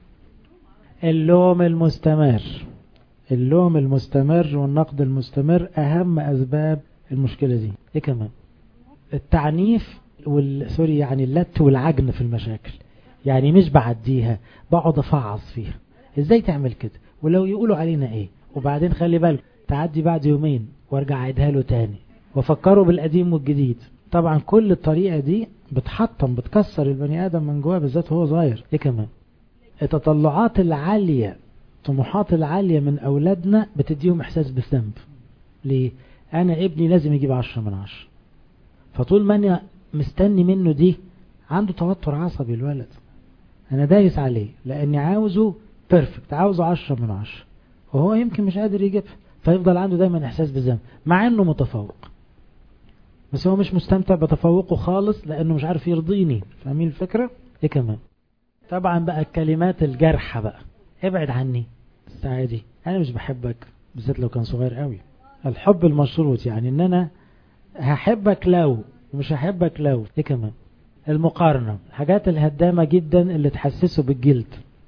اللوم المستمر اللوم المستمر والنقد المستمر اهم اسباب المشكلة دي ايه كمان التعنيف وال... سوري يعني اللت والعجن في المشاكل يعني مش بعديها بقعد افعص فيها ازاي تعمل كده ولو يقولوا علينا ايه وبعدين خلي بالك تعدي بعد يومين وارجع اعيدها له تاني وافكره بالقديم والجديد طبعا كل الطريقة دي بتحطم بتكسر البني ادم من جواه بالذات وهو صغير ايه كمان التطلعات العالية طموحات العالية من أولادنا بتديهم إحساس بالذنب ليه؟ أنا ابني لازم يجيب عشرة من عشرة فطول ما أنا مستني منه دي عنده توتر عصبي الولد أنا دايس عليه لأني عاوزه بيرفكت عاوزه عشرة من عشرة وهو يمكن مش قادر يجيبها فيفضل عنده دايما إحساس بالذنب مع أنه متفوق بس هو مش مستمتع بتفوقه خالص لأنه مش عارف يرضيني فاهمين الفكرة؟ إيه كمان؟ طبعا بقى الكلمات الجارحة بقى ابعد عني السعادي انا مش بحبك بالذات لو كان صغير قوي الحب المشروط يعني ان انا هحبك لو ومش هحبك لو ايه كمان المقارنة الحاجات الهدامة جدا اللي تحسسه بالجلد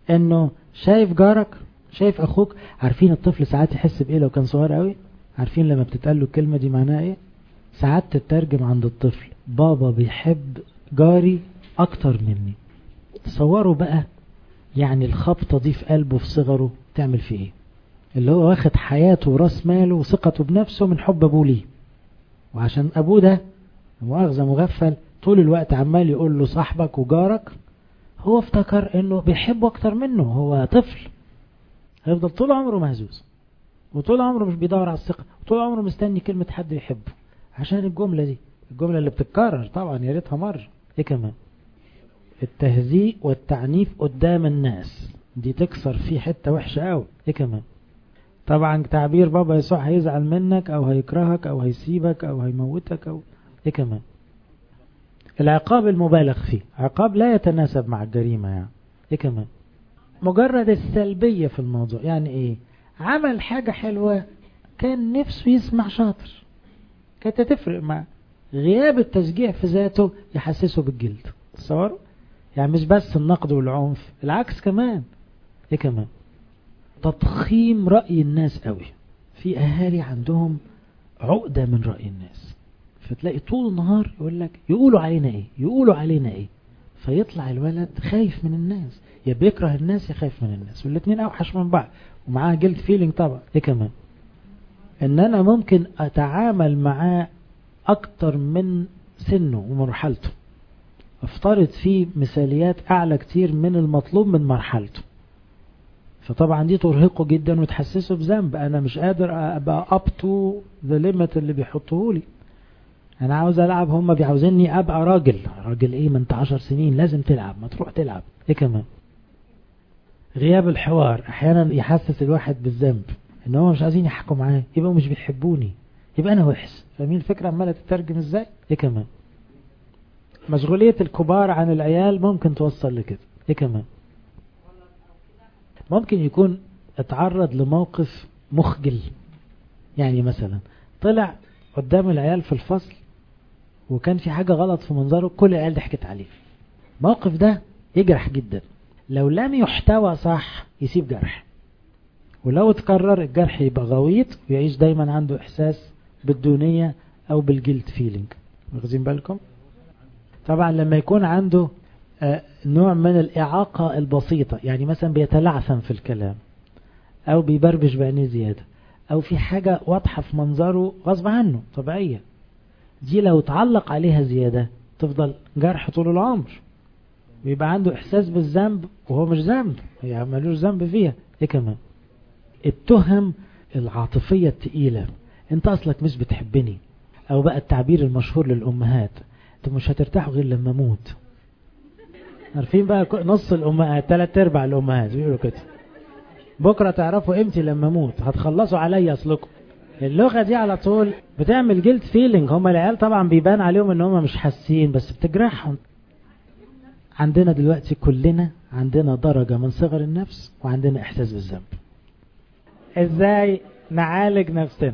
انه شايف جارك شايف اخوك عارفين الطفل ساعات يحس بايه لو كان صغير قوي عارفين لما بتتقال له الكلمة دي معناها ايه ساعات تترجم عند الطفل بابا بيحب جاري اكتر مني تصوروا بقى يعني الخبطة دي في قلبه في صغره تعمل فيه ايه اللي هو واخد حياته وراس ماله وثقته بنفسه من حب ابوه ليه وعشان ابوه ده مؤاخذة مغفل طول الوقت عمال يقول له صاحبك وجارك هو افتكر انه بيحبه اكتر منه هو طفل هيفضل طول عمره مهزوز وطول عمره مش بيدور على الثقة وطول عمره مستني كلمة حد يحبه عشان الجملة دي الجملة اللي بتتكرر طبعا يا ريتها مرة ايه كمان التهزيء والتعنيف قدام الناس دي تكسر فيه حتة وحشة قوي ايه كمان طبعا تعبير بابا يسوع هيزعل منك او هيكرهك او هيسيبك او هيموتك او ايه كمان العقاب المبالغ فيه عقاب لا يتناسب مع الجريمة يعني ايه كمان مجرد السلبية في الموضوع يعني ايه عمل حاجة حلوة كان نفسه يسمع شاطر كانت تفرق معه غياب التشجيع في ذاته يحسسه بالجلد تصوروا يعني مش بس النقد والعنف العكس كمان ايه كمان تضخيم رأي الناس قوي في اهالي عندهم عقدة من رأي الناس فتلاقي طول النهار يقول لك يقولوا علينا ايه يقولوا علينا ايه فيطلع الولد خايف من الناس يا بيكره الناس يا خايف من الناس والاثنين اوحش من بعض ومعاه جلد فيلينج طبعا ايه كمان ان انا ممكن اتعامل معاه اكتر من سنه ومرحلته افترض فيه مثاليات اعلى كتير من المطلوب من مرحلته فطبعا دي ترهقه جدا وتحسسه بذنب انا مش قادر ابقى اب تو ذا ليميت اللي بيحطوه لي انا عاوز العب هم بيعاوزيني ابقى راجل راجل ايه ما انت عشر سنين لازم تلعب ما تروح تلعب ايه كمان غياب الحوار احيانا يحسس الواحد بالذنب ان هم مش عايزين يحكوا معاه يبقوا مش بيحبوني يبقى انا وحش فاهمين الفكره عماله تترجم ازاي ايه كمان مشغوليه الكبار عن العيال ممكن توصل لكده ايه كمان ممكن يكون اتعرض لموقف مخجل يعني مثلا طلع قدام العيال في الفصل وكان في حاجة غلط في منظره كل العيال ضحكت عليه الموقف ده يجرح جدا لو لم يحتوى صح يسيب جرح ولو اتكرر الجرح يبقى غويط ويعيش دايما عنده احساس بالدونية او بالجلد فيلينج واخدين بالكم طبعا لما يكون عنده نوع من الإعاقة البسيطة يعني مثلا بيتلعثم في الكلام أو بيبربش بعينيه زيادة أو في حاجة واضحة في منظره غصب عنه طبيعية دي لو تعلق عليها زيادة تفضل جرح طول العمر بيبقى عنده إحساس بالذنب وهو مش ذنب يعني ملوش ذنب فيها إيه كمان التهم العاطفية التقيلة انت أصلك مش بتحبني أو بقى التعبير المشهور للأمهات انت مش هترتاحوا غير لما اموت عارفين بقى نص الامهات ثلاث ارباع الامهات بيقولوا كده بكره تعرفوا امتى لما اموت هتخلصوا عليا اصلكم اللغه دي على طول بتعمل جلد فيلينج هم العيال طبعا بيبان عليهم ان هم مش حاسين بس بتجرحهم عندنا دلوقتي كلنا عندنا درجه من صغر النفس وعندنا احساس بالذنب ازاي نعالج نفسنا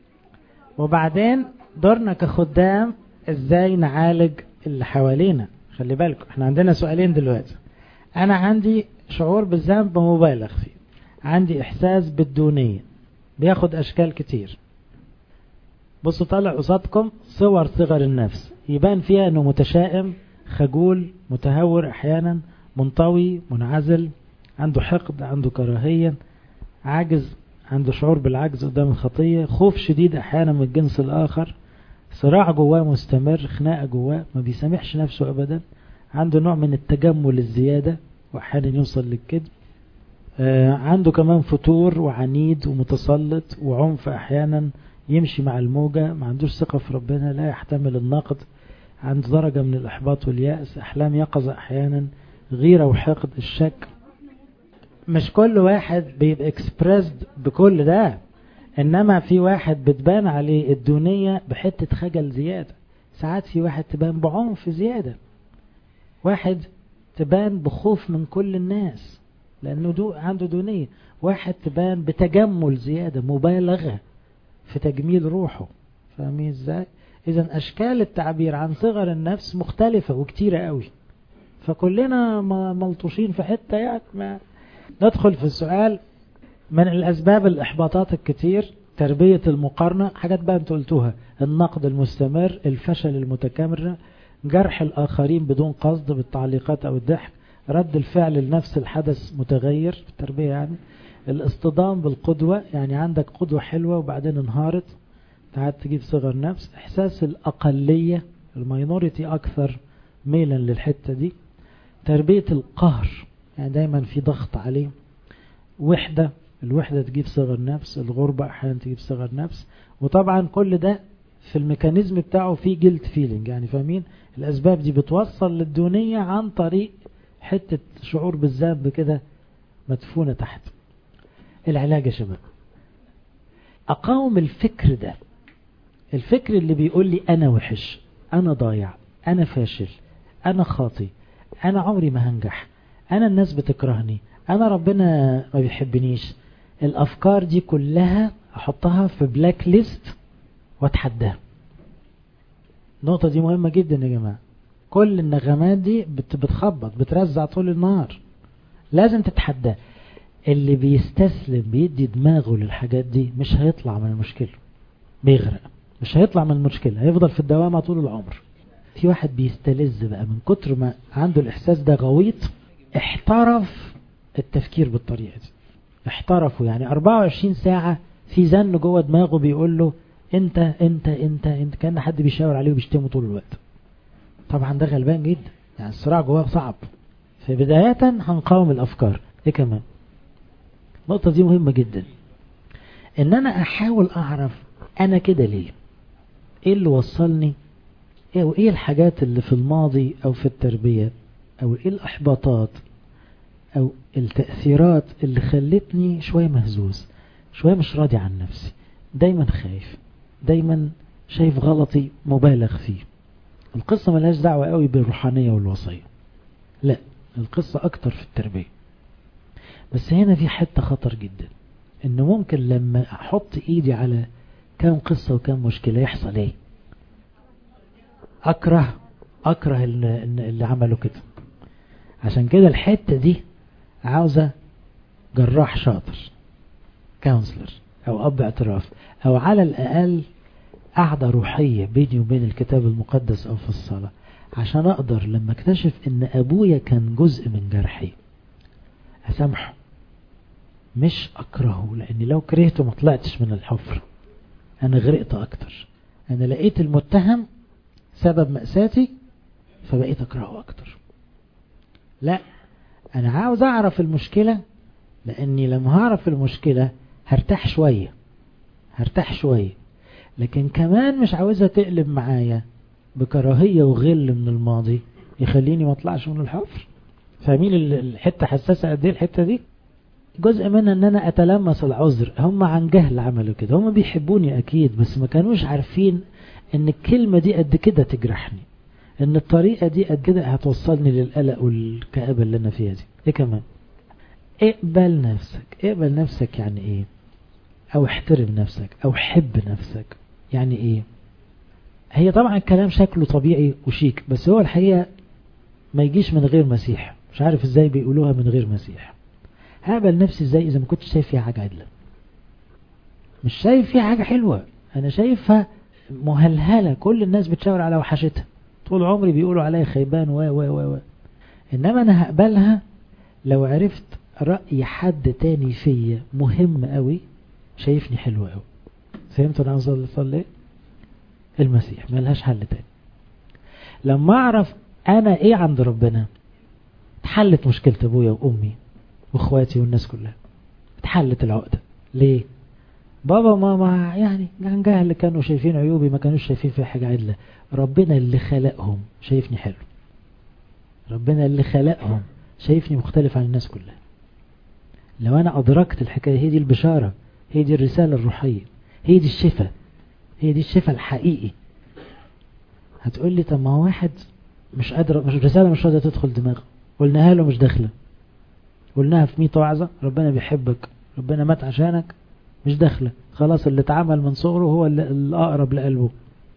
وبعدين دورنا كخدام ازاي نعالج اللي حوالينا خلي بالكم احنا عندنا سؤالين دلوقتي انا عندي شعور بالذنب مبالغ فيه عندي احساس بالدونية بياخد اشكال كتير بصوا طالع قصادكم صور صغر النفس يبان فيها انه متشائم خجول متهور احيانا منطوي منعزل عنده حقد عنده كراهية عاجز عنده شعور بالعجز قدام الخطية خوف شديد احيانا من الجنس الاخر صراع جواه مستمر خناقة جواه ما بيسامحش نفسه أبدا عنده نوع من التجمل الزيادة وأحيانا يوصل للكذب آه عنده كمان فتور وعنيد ومتسلط وعنف أحيانا يمشي مع الموجة ما عندوش ثقة في ربنا لا يحتمل النقد عنده درجة من الإحباط واليأس أحلام يقظة أحيانا غيرة وحقد الشك مش كل واحد بيبقى اكسبرسد بكل ده انما في واحد بتبان عليه الدونية بحتة خجل زيادة ساعات في واحد تبان بعنف زيادة واحد تبان بخوف من كل الناس لانه دو عنده دونية واحد تبان بتجمل زيادة مبالغة في تجميل روحه فاهمين ازاي اذا اشكال التعبير عن صغر النفس مختلفة وكتيرة قوي فكلنا ملطوشين في حتة يعني ما ندخل في السؤال من الأسباب الإحباطات الكتير تربية المقارنة حاجات بقى انتوا قلتوها النقد المستمر الفشل المتكرر جرح الآخرين بدون قصد بالتعليقات أو الضحك رد الفعل لنفس الحدث متغير في التربية يعني الاصطدام بالقدوة يعني عندك قدوة حلوة وبعدين انهارت تعاد تجيب صغر نفس احساس الأقلية الماينوريتي أكثر ميلا للحتة دي تربية القهر يعني دايما في ضغط عليه وحدة الوحدة تجيب صغر نفس الغربة أحيانا تجيب صغر نفس وطبعا كل ده في الميكانيزم بتاعه في جلد فيلينج يعني فاهمين الأسباب دي بتوصل للدونية عن طريق حتة شعور بالذنب كده مدفونة تحت العلاج يا شباب أقاوم الفكر ده الفكر اللي بيقول لي أنا وحش أنا ضايع أنا فاشل أنا خاطي أنا عمري ما هنجح أنا الناس بتكرهني أنا ربنا ما بيحبنيش الأفكار دي كلها أحطها في بلاك ليست وأتحداها النقطة دي مهمة جدا يا جماعة كل النغمات دي بتخبط بترزع طول النهار لازم تتحدى اللي بيستسلم بيدي دماغه للحاجات دي مش هيطلع من المشكلة بيغرق مش هيطلع من المشكلة هيفضل في الدوامة طول العمر في واحد بيستلذ بقى من كتر ما عنده الإحساس ده غويط احترف التفكير بالطريقة دي احترفوا يعني 24 ساعة في زن جوه دماغه بيقول له انت انت انت انت كان حد بيشاور عليه وبيشتمه طول الوقت طبعا ده غلبان جدا يعني الصراع جواه صعب فبداية هنقاوم الأفكار ايه كمان النقطة دي مهمة جدا ان انا احاول اعرف انا كده ليه ايه اللي وصلني ايه وايه الحاجات اللي في الماضي او في التربية او ايه الاحباطات او التأثيرات اللي خلتني شوية مهزوز شوية مش راضي عن نفسي دايما خايف دايما شايف غلطي مبالغ فيه القصة ملهاش دعوة قوي بالروحانية والوصية لا القصة اكتر في التربية بس هنا في حتة خطر جدا ان ممكن لما احط ايدي على كام قصة وكام مشكلة يحصل ايه اكره اكره اللي عملوا كده عشان كده الحتة دي عاوزة جراح شاطر كونسلر او اب اعتراف او على الاقل قعدة روحية بيني وبين الكتاب المقدس او في الصلاة عشان اقدر لما اكتشف ان ابويا كان جزء من جرحي اسامحه مش اكرهه لاني لو كرهته ما طلعتش من الحفر انا غرقت اكتر انا لقيت المتهم سبب مأساتي فبقيت اكرهه اكتر لا انا عاوز اعرف المشكلة لاني لما هعرف المشكلة هرتاح شوية هرتاح شوية لكن كمان مش عاوزها تقلب معايا بكراهية وغل من الماضي يخليني ما اطلعش من الحفر فاهمين الحتة حساسة قد ايه الحتة دي جزء منها ان انا اتلمس العذر هم عن جهل عملوا كده هم بيحبوني اكيد بس ما كانوش عارفين ان الكلمة دي قد كده تجرحني ان الطريقة دي قد كده هتوصلني للقلق والكآبة اللي انا فيها دي ايه كمان اقبل نفسك اقبل نفسك يعني ايه او احترم نفسك او حب نفسك يعني ايه هي طبعا الكلام شكله طبيعي وشيك بس هو الحقيقة ما يجيش من غير مسيح مش عارف ازاي بيقولوها من غير مسيح هقبل نفسي ازاي اذا ما كنتش شايف فيها حاجة عدلة مش شايف فيها حاجة حلوة انا شايفها مهلهلة كل الناس بتشاور على وحشتها طول عمري بيقولوا عليا خيبان و و و و انما انا هقبلها لو عرفت رأي حد تاني فيا مهم قوي شايفني حلو قوي فهمت انا عاوز اوصل ليه المسيح ملهاش حل تاني لما اعرف انا ايه عند ربنا اتحلت مشكلة ابويا وامي واخواتي والناس كلها اتحلت العقدة ليه بابا وماما يعني عن جهل كانوا شايفين عيوبي ما كانوش شايفين فيها حاجة عدلة ربنا اللي خلقهم شايفني حلو ربنا اللي خلقهم شايفني مختلف عن الناس كلها لو انا ادركت الحكاية هي دي البشارة هي دي الرسالة الروحية هي دي الشفاء هي دي الشفاء الحقيقي هتقول لي طب ما هو واحد مش قادر مش رسالة مش راضية تدخل دماغه قلناها له مش داخله قلناها في 100 وعظة ربنا بيحبك ربنا مات عشانك مش داخله خلاص اللي اتعمل من صغره هو الأقرب لقلبه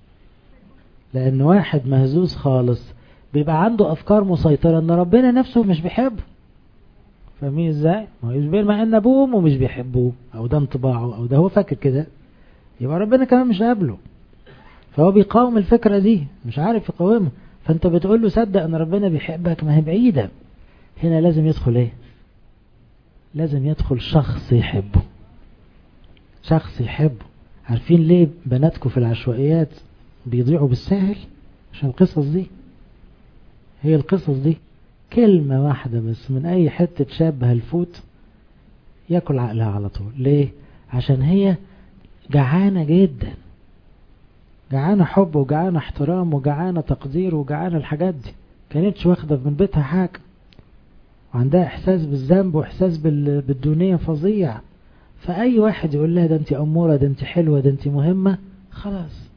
لأن واحد مهزوز خالص بيبقى عنده أفكار مسيطرة أن ربنا نفسه مش بيحبه فاهمين ازاي ما هو يشبه مع ان ابوه ومش بيحبوه او ده انطباعه او ده هو فاكر كده يبقى ربنا كمان مش قابله فهو بيقاوم الفكرة دي مش عارف يقاومها فانت بتقول له صدق ان ربنا بيحبك ما هي بعيدة هنا لازم يدخل ايه لازم يدخل شخص يحبه شخص يحبه عارفين ليه بناتكم في العشوائيات بيضيعوا بالسهل عشان القصص دي هي القصص دي كلمة واحدة بس من أي حتة شاب هلفوت ياكل عقلها على طول ليه عشان هي جعانة جدا جعانة حب وجعانة احترام وجعانة تقدير وجعانة الحاجات دي كانتش واخدة من بيتها حاجة وعندها احساس بالذنب واحساس بالدونية فظيع فأي واحد يقول لها ده انت أمورة ده انت حلوة ده انت مهمة خلاص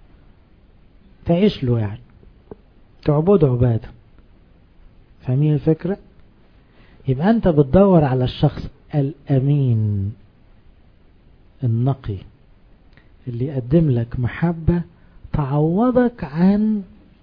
تعيش له يعني تعبد عبادة فاهمين الفكرة يبقى انت بتدور على الشخص الأمين النقي اللي يقدم لك محبة تعوضك عن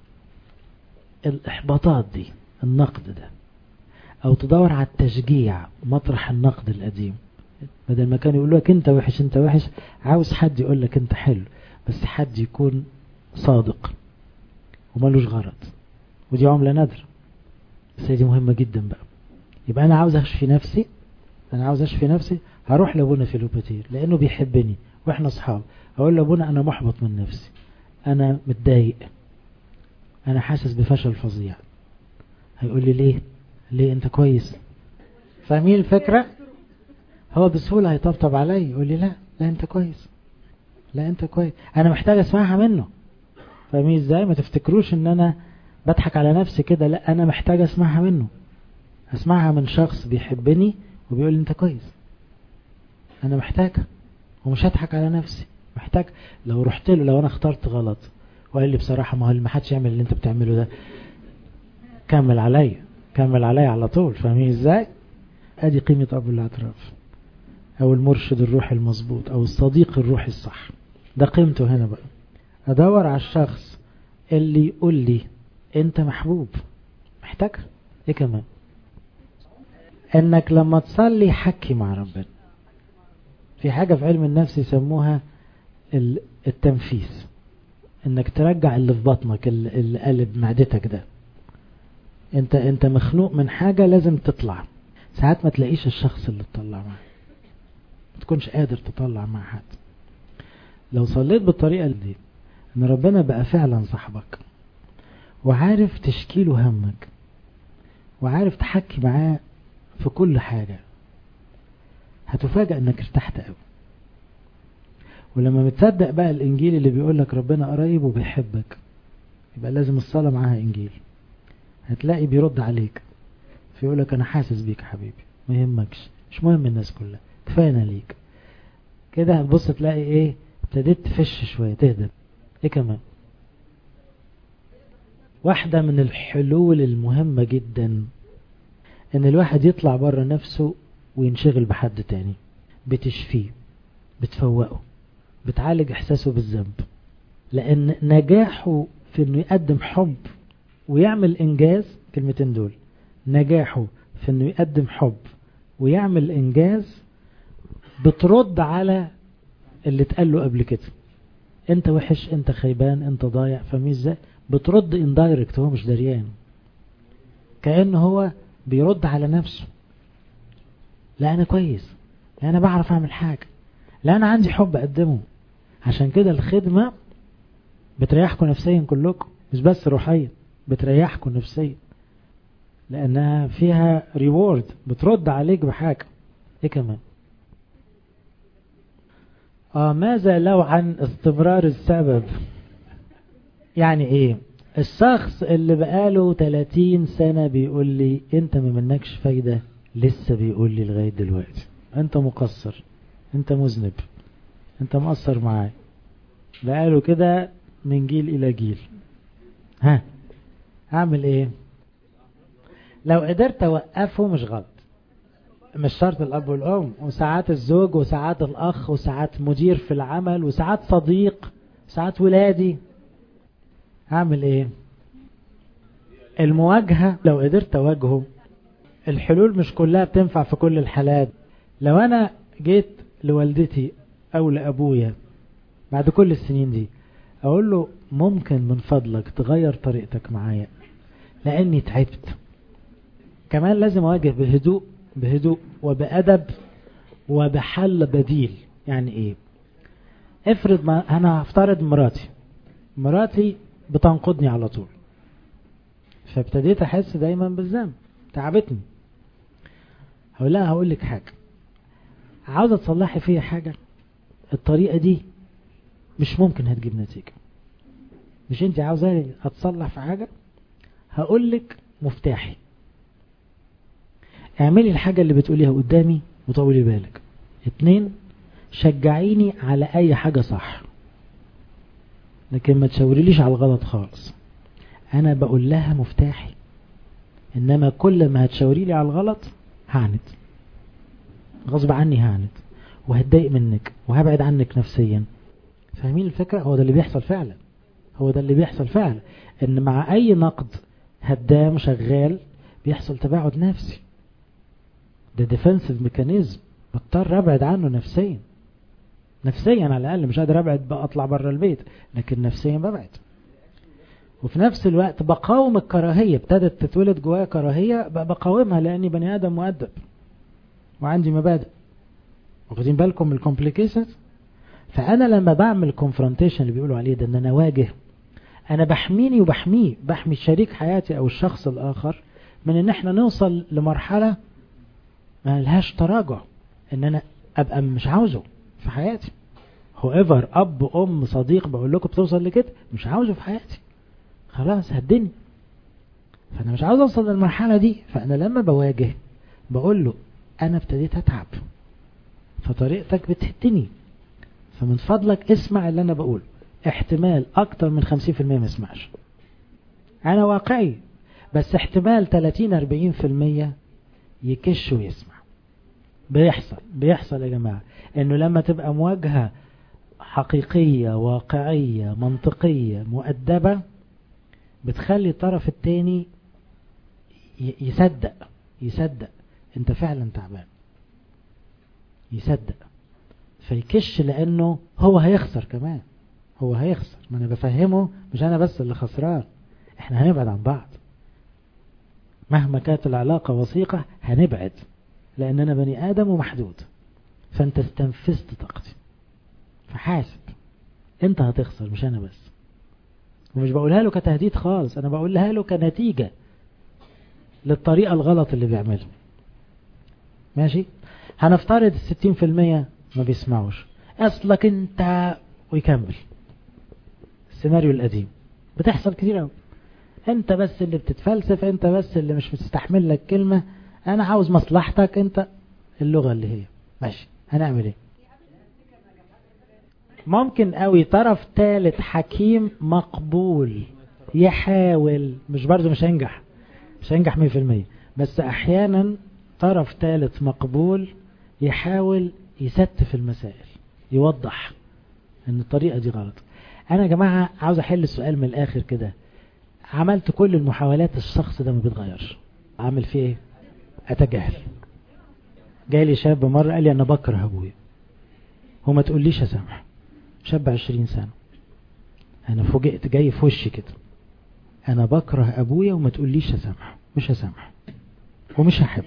الإحباطات دي النقد ده أو تدور على التشجيع مطرح النقد القديم بدل ما كانوا يقولوا لك انت وحش انت وحش عاوز حد يقول لك انت حلو بس حد يكون صادق ومالوش غرض ودي عملة نادرة بس دي مهمة جدا بقى يبقى انا عاوز اشفي نفسي انا عاوز اشفي نفسي هروح لابونا فيلوباتير لانه بيحبني واحنا اصحاب اقول لابونا انا محبط من نفسي انا متضايق انا حاسس بفشل فظيع هيقول لي ليه ليه انت كويس فاهمين الفكرة هو بسهولة هيطبطب عليا يقول لي لا لا انت كويس لا انت كويس انا محتاج اسمعها منه فاهمين ازاي ما تفتكروش ان انا بضحك على نفسي كده لا انا محتاج اسمعها منه اسمعها من شخص بيحبني وبيقول لي انت كويس انا محتاجها ومش هضحك على نفسي محتاج لو رحت له لو انا اخترت غلط وقال لي بصراحة ما هو ما حدش يعمل اللي انت بتعمله ده كمل عليا كمل عليا على طول فاهمين ازاي ادي قيمة ابو الاعتراف او المرشد الروحي المظبوط او الصديق الروحي الصح ده قيمته هنا بقى ادور على الشخص اللي يقول لي انت محبوب محتاج ايه كمان انك لما تصلي حكي مع ربنا في حاجة في علم النفس يسموها التنفيس انك ترجع اللي في بطنك اللي قلب معدتك ده انت انت مخنوق من حاجة لازم تطلع ساعات ما تلاقيش الشخص اللي تطلع معاه ما تكونش قادر تطلع مع حد لو صليت بالطريقة دي ان ربنا بقى فعلا صاحبك وعارف تشكيله همك وعارف تحكي معاه في كل حاجة هتفاجأ انك ارتحت قوي ولما بتصدق بقى الانجيل اللي بيقول لك ربنا قريب وبيحبك يبقى لازم الصلاة معاها انجيل هتلاقي بيرد عليك فيقول لك انا حاسس بيك يا حبيبي ما يهمكش مش مهم الناس كلها كفايه انا ليك كده هتبص تلاقي ايه ابتديت تفش شويه تهدى ايه كمان واحدة من الحلول المهمة جدا ان الواحد يطلع بره نفسه وينشغل بحد تاني بتشفيه بتفوقه بتعالج احساسه بالذنب لان نجاحه في انه يقدم حب ويعمل انجاز كلمتين دول نجاحه في انه يقدم حب ويعمل انجاز بترد على اللي اتقال له قبل كده انت وحش انت خيبان انت ضايع فاهمين ازاي بترد اندايركت هو مش دريان كأنه هو بيرد على نفسه لا انا كويس لا انا بعرف اعمل حاجة لا انا عندي حب اقدمه عشان كده الخدمة بتريحكم نفسيا كلكم مش بس روحيا بتريحكم نفسيا لانها فيها ريورد بترد عليك بحاجة ايه كمان آه ماذا لو عن استمرار السبب يعني ايه الشخص اللي بقاله 30 سنة بيقول لي انت ما منكش فايدة لسه بيقول لي لغاية دلوقتي انت مقصر انت مذنب انت مقصر معاي بقاله كده من جيل الى جيل ها هعمل ايه لو قدرت اوقفه مش غلط مش شرط الاب والام وساعات الزوج وساعات الاخ وساعات مدير في العمل وساعات صديق ساعات ولادي هعمل ايه المواجهة لو قدرت اواجهه الحلول مش كلها بتنفع في كل الحالات لو انا جيت لوالدتي او لابويا بعد كل السنين دي اقول له ممكن من فضلك تغير طريقتك معايا لاني تعبت كمان لازم اواجه بهدوء بهدوء وبأدب وبحل بديل يعني ايه افرض ما انا هفترض مراتي مراتي بتنقضني على طول فابتديت احس دايما بالذنب تعبتني هقول لها هقول لك حاجه عاوزه تصلحي فيا حاجه الطريقه دي مش ممكن هتجيب نتيجه مش انت عاوزاني اتصلح في حاجه هقول لك مفتاحي اعملي الحاجه اللي بتقوليها قدامي وطولي بالك اتنين شجعيني على اي حاجه صح لكن ما تشاوريليش على الغلط خالص انا بقول لها مفتاحي انما كل ما هتشاوري لي على الغلط هعند غصب عني هعند وهتضايق منك وهبعد عنك نفسيا فاهمين الفكرة هو ده اللي بيحصل فعلا هو ده اللي بيحصل فعلا ان مع اي نقد هدام شغال بيحصل تباعد نفسي ده ديفنسيف ميكانيزم بضطر ابعد عنه نفسيا نفسيا على الاقل مش قادر ابعد بقى اطلع بره البيت لكن نفسيا ببعد وفي نفس الوقت بقاوم الكراهية ابتدت تتولد جوايا كراهية بقاومها لاني بني ادم مؤدب وعندي مبادئ واخدين بالكم من الكومبليكيشنز فانا لما بعمل كونفرونتيشن اللي بيقولوا عليه ده ان انا اواجه انا بحميني وبحميه بحمي شريك حياتي او الشخص الاخر من ان احنا نوصل لمرحلة ما لهاش تراجع ان انا ابقى مش عاوزه في حياتي هو ايفر اب ام صديق بقول لكم بتوصل لكده مش عاوزه في حياتي خلاص هدني فانا مش عاوز اوصل للمرحله دي فانا لما بواجه بقول له انا ابتديت اتعب فطريقتك بتهدني فمن فضلك اسمع اللي انا بقوله احتمال اكتر من 50% ما اسمعش انا واقعي بس احتمال 30 40% يكش ويسمع بيحصل بيحصل يا جماعة انه لما تبقى مواجهة حقيقية واقعية منطقية مؤدبة بتخلي الطرف التاني يصدق يصدق انت فعلا تعبان يصدق فيكش لانه هو هيخسر كمان هو هيخسر ما انا بفهمه مش انا بس اللي خسران احنا هنبعد عن بعض مهما كانت العلاقة وثيقة هنبعد لان انا بني ادم ومحدود فانت استنفذت طاقتي فحاسب انت هتخسر مش انا بس ومش بقولها له كتهديد خالص انا بقولها له كنتيجة للطريقة الغلط اللي بيعملها ماشي هنفترض الستين في المية ما بيسمعوش اصلك انت ويكمل السيناريو القديم بتحصل كتير قوي انت بس اللي بتتفلسف انت بس اللي مش بتستحمل لك كلمة انا عاوز مصلحتك انت اللغة اللي هي ماشي هنعمل ايه ممكن قوي طرف ثالث حكيم مقبول يحاول مش برضه مش هينجح مش هينجح 100% بس احيانا طرف ثالث مقبول يحاول يستف المسائل يوضح ان الطريقة دي غلط انا يا جماعة عاوز احل السؤال من الاخر كده عملت كل المحاولات الشخص ده ما بيتغيرش عامل فيه ايه اتجاهل جاي لي شاب مرة قال لي انا بكره ابويا وما تقوليش اسامح شاب عشرين سنة انا فوجئت جاي في وشي كده انا بكره ابويا وما تقوليش اسامح مش هسامح ومش هحب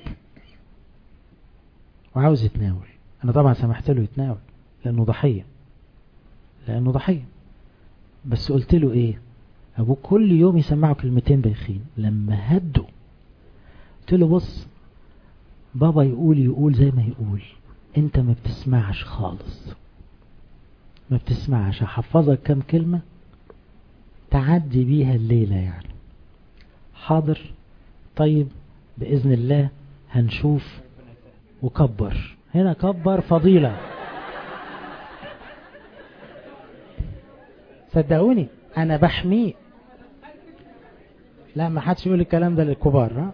وعاوز يتناول انا طبعا سمحت له يتناول لانه ضحية لانه ضحية بس قلت له ايه ابوه كل يوم يسمعه كلمتين بايخين لما هدوا قلت له بص بابا يقول يقول زي ما يقول انت ما بتسمعش خالص ما بتسمعش هحفظك كم كلمة تعدي بيها الليلة يعني حاضر طيب بإذن الله هنشوف وكبر هنا كبر فضيلة صدقوني انا بحميه لا ما حدش يقول الكلام ده للكبار ها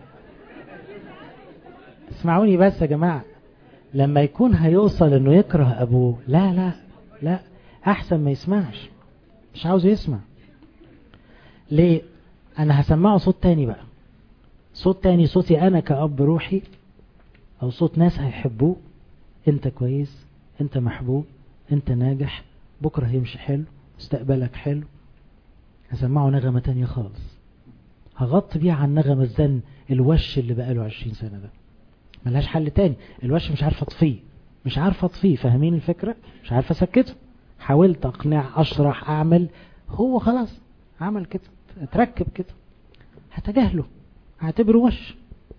اسمعوني بس يا جماعة لما يكون هيوصل انه يكره ابوه لا لا لا احسن ما يسمعش مش عاوز يسمع ليه انا هسمعه صوت تاني بقى صوت تاني صوتي انا كأب روحي او صوت ناس هيحبوه انت كويس انت محبوب انت ناجح بكرة هيمشي حلو مستقبلك حلو هسمعه نغمة تانية خالص هغطي بيها عن نغمة الزن الوش اللي بقاله عشرين سنة ده ملهاش حل تاني الوش مش عارف اطفيه مش عارف اطفيه فاهمين الفكرة مش عارف اسكته حاولت اقنع اشرح اعمل هو خلاص عمل كده اتركب كده هتجاهله هعتبره وش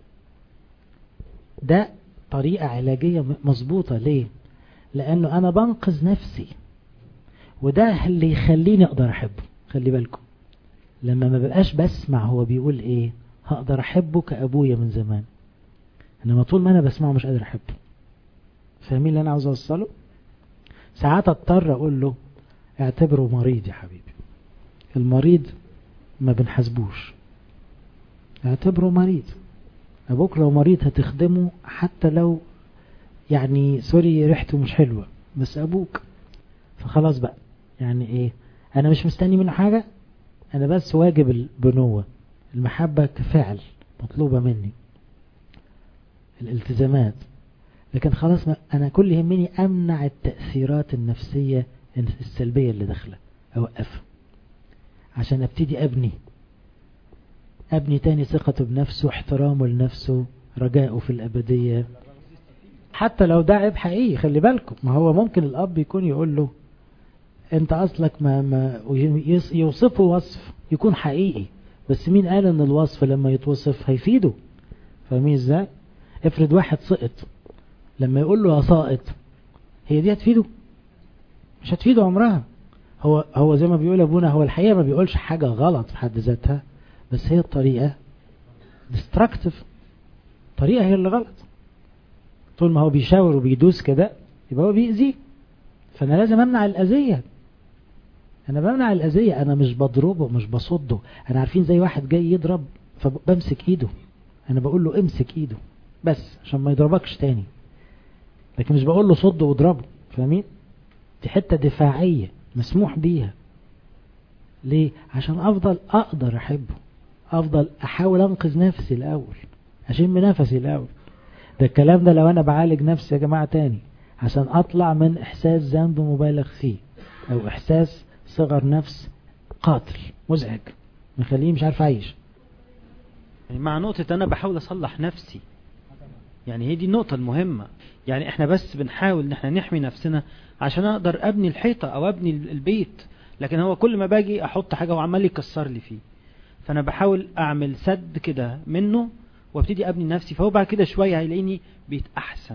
ده طريقة علاجية مظبوطة ليه لانه انا بنقذ نفسي وده اللي يخليني اقدر احبه خلي بالكم لما ما بقاش بسمع هو بيقول ايه هقدر احبه كابويا من زمان انما طول ما انا بسمعه مش قادر احبه فاهمين اللي انا عاوز اوصله ساعات اضطر اقول له اعتبره مريض يا حبيبي المريض ما بنحاسبوش اعتبره مريض ابوك لو مريض هتخدمه حتى لو يعني سوري ريحته مش حلوة بس ابوك فخلاص بقى يعني ايه انا مش مستني منه حاجة انا بس واجب البنوة المحبة كفعل مطلوبة مني الالتزامات لكن خلاص ما انا كل يهمني امنع التأثيرات النفسية السلبية اللي داخله اوقفها عشان ابتدي ابني ابني تاني ثقته بنفسه احترامه لنفسه رجائه في الابدية حتى لو ده عيب حقيقي خلي بالكم ما هو ممكن الاب يكون يقول له انت اصلك ما, ما يوصفه وصف يكون حقيقي بس مين قال ان الوصف لما يتوصف هيفيده فاهمين ازاي افرض واحد سقط لما يقول له يا ساقط هي دي هتفيده مش هتفيده عمرها هو هو زي ما بيقول ابونا هو الحقيقه ما بيقولش حاجه غلط في حد ذاتها بس هي الطريقه ديستراكتيف الطريقه هي اللي غلط طول ما هو بيشاور وبيدوس كده يبقى هو بيأذيه فانا لازم امنع الاذيه انا بمنع الاذيه انا مش بضربه مش بصده انا عارفين زي واحد جاي يضرب فبمسك ايده انا بقول له امسك ايده بس عشان ما يضربكش تاني لكن مش بقول له صده واضربه فاهمين دي حته دفاعيه مسموح بيها ليه عشان افضل اقدر احبه افضل احاول انقذ نفسي الاول اشم نفسي الاول ده الكلام ده لو انا بعالج نفسي يا جماعه تاني عشان اطلع من احساس ذنب مبالغ فيه او احساس صغر نفس قاتل مزعج مخليه مش عارف اعيش يعني مع نقطة انا بحاول اصلح نفسي يعني هي دي النقطة المهمة يعني احنا بس بنحاول ان احنا نحمي نفسنا عشان اقدر ابني الحيطة او ابني البيت لكن هو كل ما باجي احط حاجة وعمال يكسر لي فيه فانا بحاول اعمل سد كده منه وابتدي ابني نفسي فهو بعد كده شوية هيلاقيني بيت احسن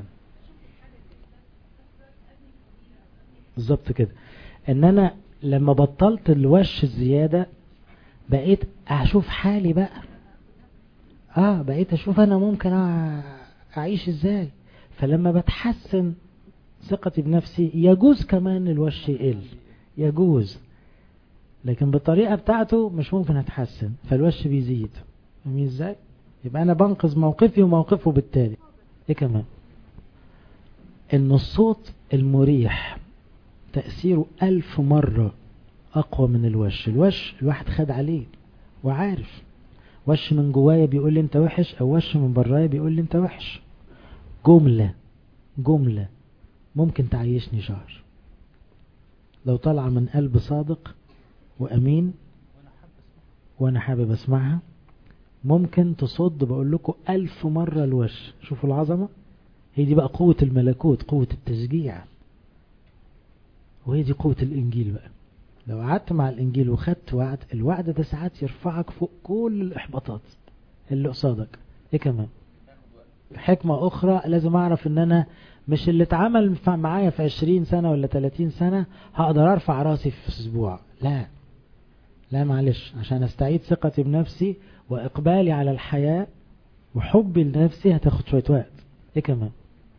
بالظبط كده ان انا لما بطلت الوش الزيادة بقيت اشوف حالي بقى اه بقيت اشوف انا ممكن اعيش ازاي فلما بتحسن ثقتي بنفسي يجوز كمان الوش يقل يجوز لكن بالطريقة بتاعته مش ممكن اتحسن فالوش بيزيد فاهمين ازاي يبقى انا بنقذ موقفي وموقفه بالتالي ايه كمان ان الصوت المريح تأثيره ألف مرة أقوى من الوش الوش الواحد خد عليه وعارف وش من جوايا بيقول لي انت وحش او وش من برايا بيقول لي انت وحش جملة جملة ممكن تعيشني شهر لو طالعة من قلب صادق وأمين وأنا حابب أسمعها ممكن تصد بقول لكم ألف مرة الوش شوفوا العظمة هي دي بقى قوة الملكوت قوة التشجيع وهي دي قوة الإنجيل بقى لو قعدت مع الإنجيل وخدت وعد الوعد ده ساعات يرفعك فوق كل الإحباطات اللي قصادك إيه كمان حكمة أخرى لازم أعرف إن أنا مش اللي اتعمل معايا في عشرين سنة ولا تلاتين سنة هقدر أرفع راسي في أسبوع لا لا معلش عشان أستعيد ثقتي بنفسي وإقبالي على الحياة وحبي لنفسي هتاخد شوية وقت إيه كمان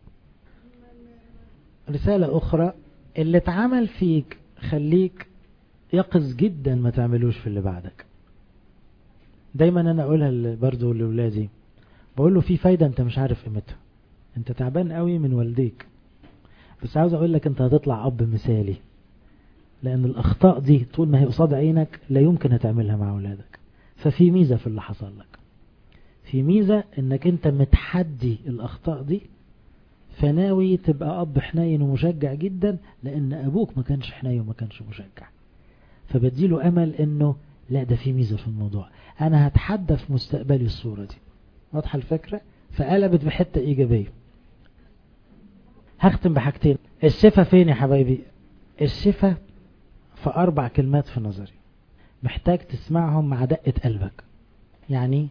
رسالة أخرى اللي اتعمل فيك خليك يقظ جدا ما تعملوش في اللي بعدك دايما انا اقولها برضو لاولادي بقول له في فايدة انت مش عارف قيمتها انت تعبان قوي من والديك بس عاوز اقول لك انت هتطلع اب مثالي لان الاخطاء دي طول ما هي قصاد عينك لا يمكن هتعملها مع اولادك ففي ميزة في اللي حصل لك في ميزة انك انت متحدي الاخطاء دي فناوي تبقى اب حنين ومشجع جدا لان ابوك ما كانش حنين وما كانش مشجع فبديله امل انه لا ده في ميزة في الموضوع انا هتحدى في مستقبلي الصورة دي واضحة الفكرة فقلبت بحتة ايجابية هختم بحاجتين الشفا فين يا حبايبي الشفا في اربع كلمات في نظري محتاج تسمعهم مع دقة قلبك يعني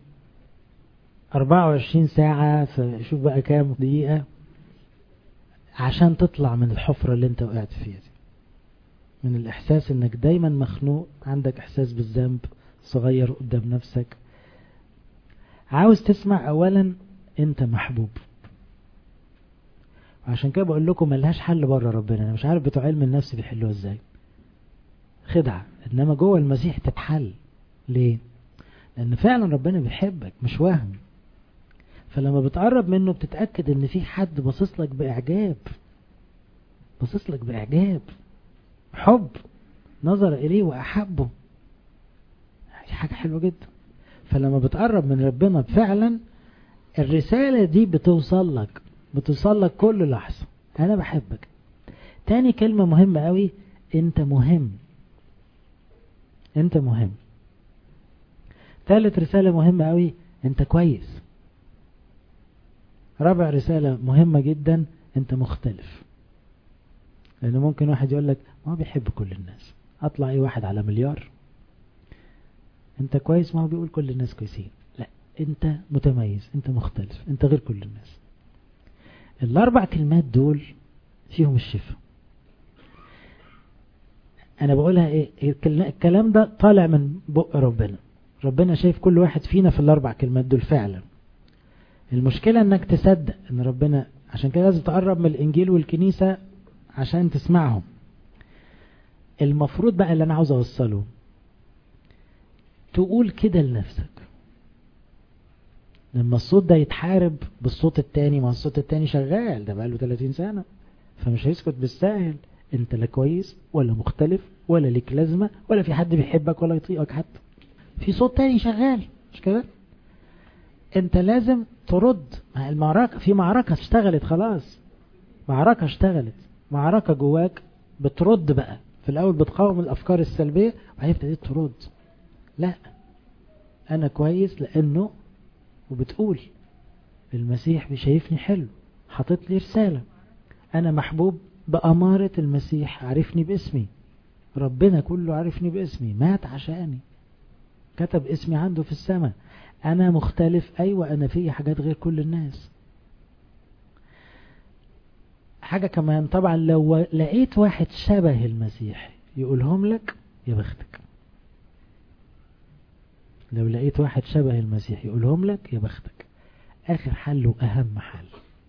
24 ساعة شوف بقى كام دقيقة عشان تطلع من الحفرة اللي انت وقعت فيها دي من الاحساس انك دايما مخنوق عندك احساس بالذنب صغير قدام نفسك عاوز تسمع اولا انت محبوب وعشان كده بقول لكم ملهاش حل بره ربنا انا مش عارف بتوع علم النفس بيحلوها ازاي خدعة انما جوه المسيح تتحل ليه لان فعلا ربنا بيحبك مش وهم فلما بتقرب منه بتتأكد ان في حد باصص لك باعجاب باصص لك باعجاب حب نظر اليه واحبه دي حاجة حلوة جدا فلما بتقرب من ربنا فعلا الرسالة دي بتوصل لك بتوصل لك كل لحظة انا بحبك تاني كلمة مهمة قوي انت مهم انت مهم ثالث رسالة مهمة قوي انت كويس رابع رسالة مهمة جدا انت مختلف لان ممكن واحد يقول لك ما هو بيحب كل الناس اطلع اي واحد على مليار انت كويس ما هو بيقول كل الناس كويسين لا انت متميز انت مختلف انت غير كل الناس الاربع كلمات دول فيهم الشفاء انا بقولها ايه الكلام ده طالع من بق ربنا ربنا شايف كل واحد فينا في الاربع كلمات دول فعلا المشكلة انك تصدق ان ربنا عشان كده لازم تقرب من الانجيل والكنيسة عشان تسمعهم المفروض بقى اللي انا عاوز اوصله تقول كده لنفسك لما الصوت ده يتحارب بالصوت التاني ما الصوت التاني شغال ده بقاله 30 سنة فمش هيسكت بالساهل انت لا كويس ولا مختلف ولا ليك لازمة ولا في حد بيحبك ولا يطيقك حتى في صوت تاني شغال مش كده انت لازم ترد المعركة في معركة اشتغلت خلاص معركة اشتغلت معركة جواك بترد بقى في الاول بتقاوم الافكار السلبية وبعدين ابتديت ترد لا انا كويس لانه وبتقول المسيح بيشايفني حلو حاطط لي رسالة انا محبوب بأمارة المسيح عرفني باسمي ربنا كله عرفني باسمي مات عشاني كتب اسمي عنده في السماء انا مختلف ايوه انا في حاجات غير كل الناس حاجة كمان طبعا لو لقيت واحد شبه المسيح يقولهم لك يا بختك لو لقيت واحد شبه المسيح يقولهم لك يا بختك اخر حل واهم حل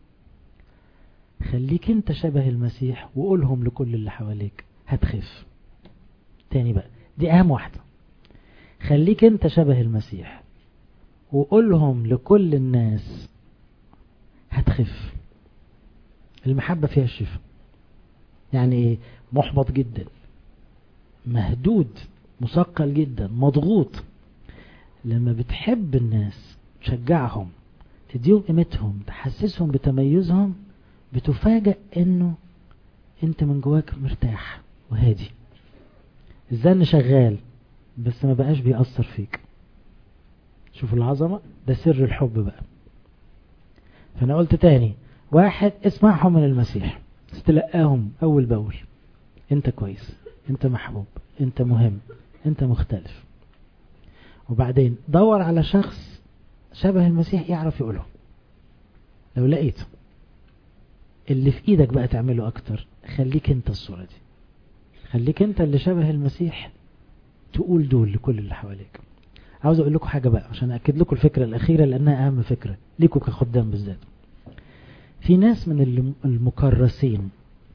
خليك انت شبه المسيح وقولهم لكل اللي حواليك هتخف تاني بقى دي اهم واحدة خليك انت شبه المسيح وقولهم لكل الناس هتخف المحبة فيها الشفاء يعني ايه محبط جدا مهدود مثقل جدا مضغوط لما بتحب الناس تشجعهم تديهم قيمتهم تحسسهم بتميزهم بتفاجأ انه انت من جواك مرتاح وهادي الزن شغال بس ما بقاش بيأثر فيك شوفوا العظمة ده سر الحب بقى فانا قلت تاني واحد اسمعهم من المسيح استلقاهم اول باول انت كويس انت محبوب انت مهم انت مختلف وبعدين دور على شخص شبه المسيح يعرف يقوله لو لقيته اللي في ايدك بقى تعمله اكتر خليك انت الصورة دي خليك انت اللي شبه المسيح تقول دول لكل اللي حواليك عاوز اقول لكم حاجة بقى عشان اكد لكم الفكرة الاخيرة لانها اهم فكرة ليكم كخدام بالذات في ناس من المكرسين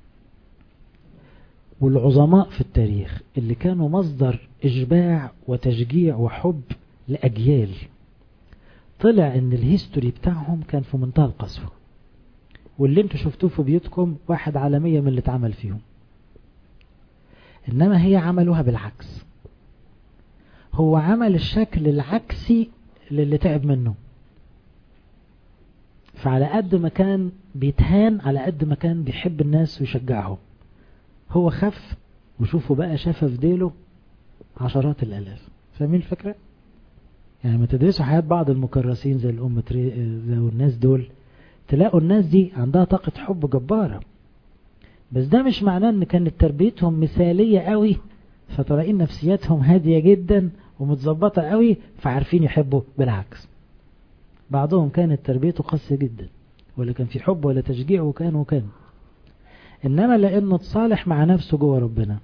والعظماء في التاريخ اللي كانوا مصدر إشباع وتشجيع وحب لأجيال طلع ان الهيستوري بتاعهم كان في منتهى القسوة واللي انتوا شفتوه في بيوتكم واحد عالمية من اللي اتعمل فيهم انما هي عملوها بالعكس هو عمل الشكل العكسي للي تعب منه فعلى قد ما كان بيتهان على قد ما كان بيحب الناس ويشجعهم هو خف وشوفوا بقى شاف في ديله عشرات الالاف فاهمين الفكرة يعني ما تدرسوا حياة بعض المكرسين زي الأم تري... زي الناس دول تلاقوا الناس دي عندها طاقة حب جبارة بس ده مش معناه ان كانت تربيتهم مثالية قوي فتلاقين نفسياتهم هادية جدا ومتظبطة قوي فعارفين يحبوا بالعكس بعضهم كانت تربيته قاسية جدا ولا كان في حب ولا تشجيع وكان وكان انما لانه تصالح مع نفسه جوه ربنا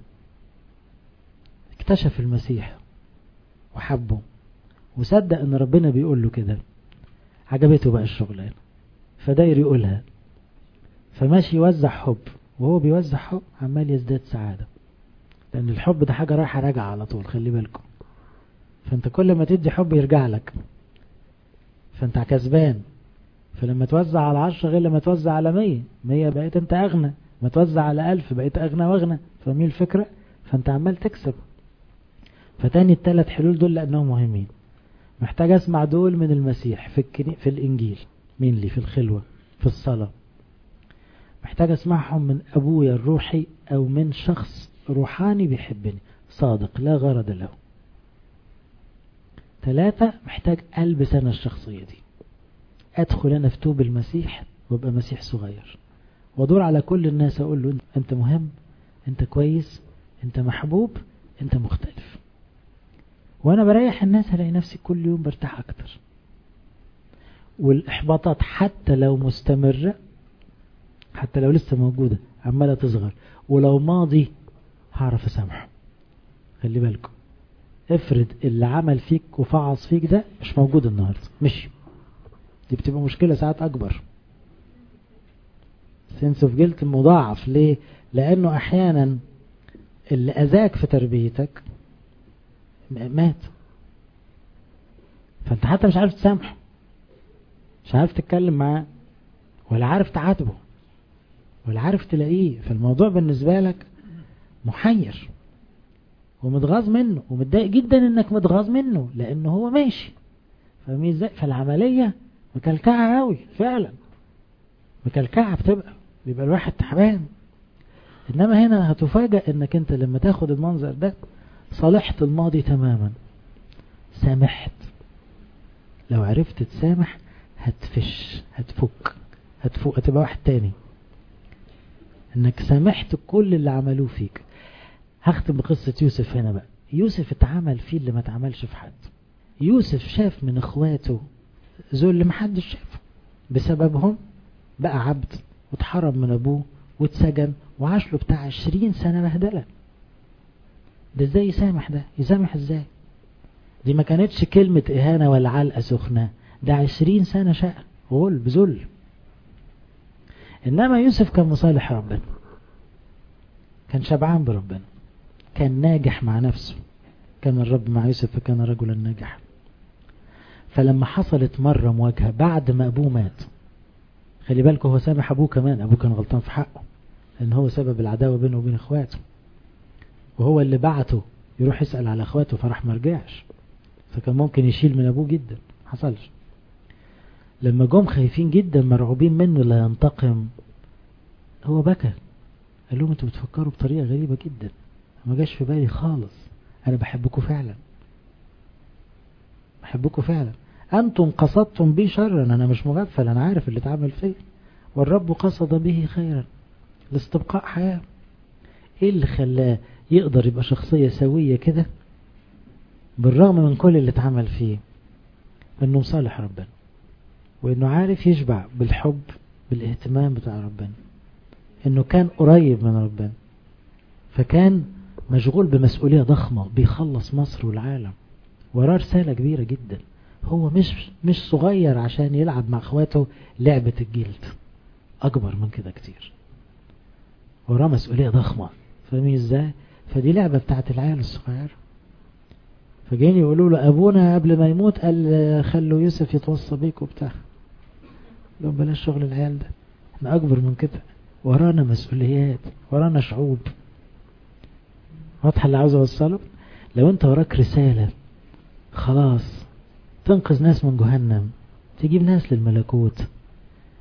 اكتشف المسيح وحبه وصدق ان ربنا بيقول له كده عجبته بقى الشغلانه فداير يقولها فماشي يوزع حب وهو بيوزع حب عمال يزداد سعاده لان الحب ده حاجه رايحه راجعه على طول خلي بالكم فانت كل ما تدي حب يرجع لك فانت كسبان فلما توزع على عشرة غير لما توزع على مية مية بقيت انت اغنى ما توزع على الف بقيت اغنى واغنى فاهمين الفكرة فانت عمال تكسب فتاني الثلاث حلول دول لانهم مهمين محتاج اسمع دول من المسيح في, الكني... في الانجيل مين لي في الخلوة في الصلاة محتاج اسمعهم من ابويا الروحي او من شخص روحاني بيحبني صادق لا غرض له ثلاثة محتاج ألبس أنا الشخصية دي أدخل أنا في توب المسيح وابقى مسيح صغير وادور على كل الناس أقول له أنت مهم أنت كويس أنت محبوب أنت مختلف وأنا بريح الناس هلاقي نفسي كل يوم برتاح أكتر والإحباطات حتى لو مستمرة حتى لو لسه موجودة عمالة تصغر ولو ماضي هعرف أسامحه خلي بالكم افرض اللي عمل فيك وفعص فيك ده مش موجود النهاردة مشي دي بتبقى مشكلة ساعات أكبر سنس اوف جلت مضاعف ليه لأنه أحيانا اللي أذاك في تربيتك مات فأنت حتى مش عارف تسامحه مش عارف تتكلم معاه ولا عارف تعاتبه ولا عارف تلاقيه فالموضوع بالنسبة لك محير ومتغاظ منه ومتضايق جدا انك متغاظ منه لانه هو ماشي فاهمين ازاي فالعملية مكلكعة قوي فعلا مكلكعة بتبقى بيبقى الواحد تعبان انما هنا هتفاجأ انك انت لما تاخد المنظر ده صالحت الماضي تماما سامحت لو عرفت تسامح هتفش هتفك هتفوق هتبقى واحد تاني انك سامحت كل اللي عملوه فيك هختم بقصة يوسف هنا بقى يوسف اتعمل فيه اللي ما اتعملش في حد يوسف شاف من اخواته ذل اللي محدش شافه بسببهم بقى عبد واتحرم من ابوه واتسجن وعاش له بتاع عشرين سنة بهدلة ده ازاي يسامح ده يسامح ازاي دي ما كانتش كلمة اهانة ولا علقة سخنة ده عشرين سنة شقة غل بذل انما يوسف كان مصالح ربنا كان شبعان بربنا كان ناجح مع نفسه كان الرب مع يوسف فكان رجلا ناجحا فلما حصلت مرة مواجهة بعد ما أبوه مات خلي بالكم هو سامح أبوه كمان أبوه كان غلطان في حقه لأن هو سبب العداوة بينه وبين إخواته وهو اللي بعته يروح يسأل على إخواته فراح مرجعش فكان ممكن يشيل من أبوه جدا حصلش لما جم خايفين جدا مرعوبين منه لا ينتقم هو بكى قال لهم انتوا بتفكروا بطريقة غريبة جدا ما جاش في بالي خالص انا بحبكم فعلا بحبكم فعلا انتم قصدتم بي شرا انا مش مغفل انا عارف اللي اتعمل فيا والرب قصد به خيرا لاستبقاء حياة ايه اللي خلاه يقدر يبقى شخصية سوية كده بالرغم من كل اللي اتعمل فيه انه مصالح ربنا وانه عارف يشبع بالحب بالاهتمام بتاع ربنا انه كان قريب من ربنا فكان مشغول بمسؤولية ضخمة بيخلص مصر والعالم وراه رسالة كبيرة جدا هو مش مش صغير عشان يلعب مع اخواته لعبة الجلد اكبر من كده كتير وراه مسؤولية ضخمة فاهمين ازاي فدي لعبة بتاعت العيال الصغير فجايين يقولوا له ابونا قبل ما يموت قال خلوا يوسف يتوصى بيك وبتاع لهم بلاش شغل العيال ده احنا اكبر من كده ورانا مسؤوليات ورانا شعوب واضحة اللي عاوز اوصله لو انت وراك رسالة خلاص تنقذ ناس من جهنم تجيب ناس للملكوت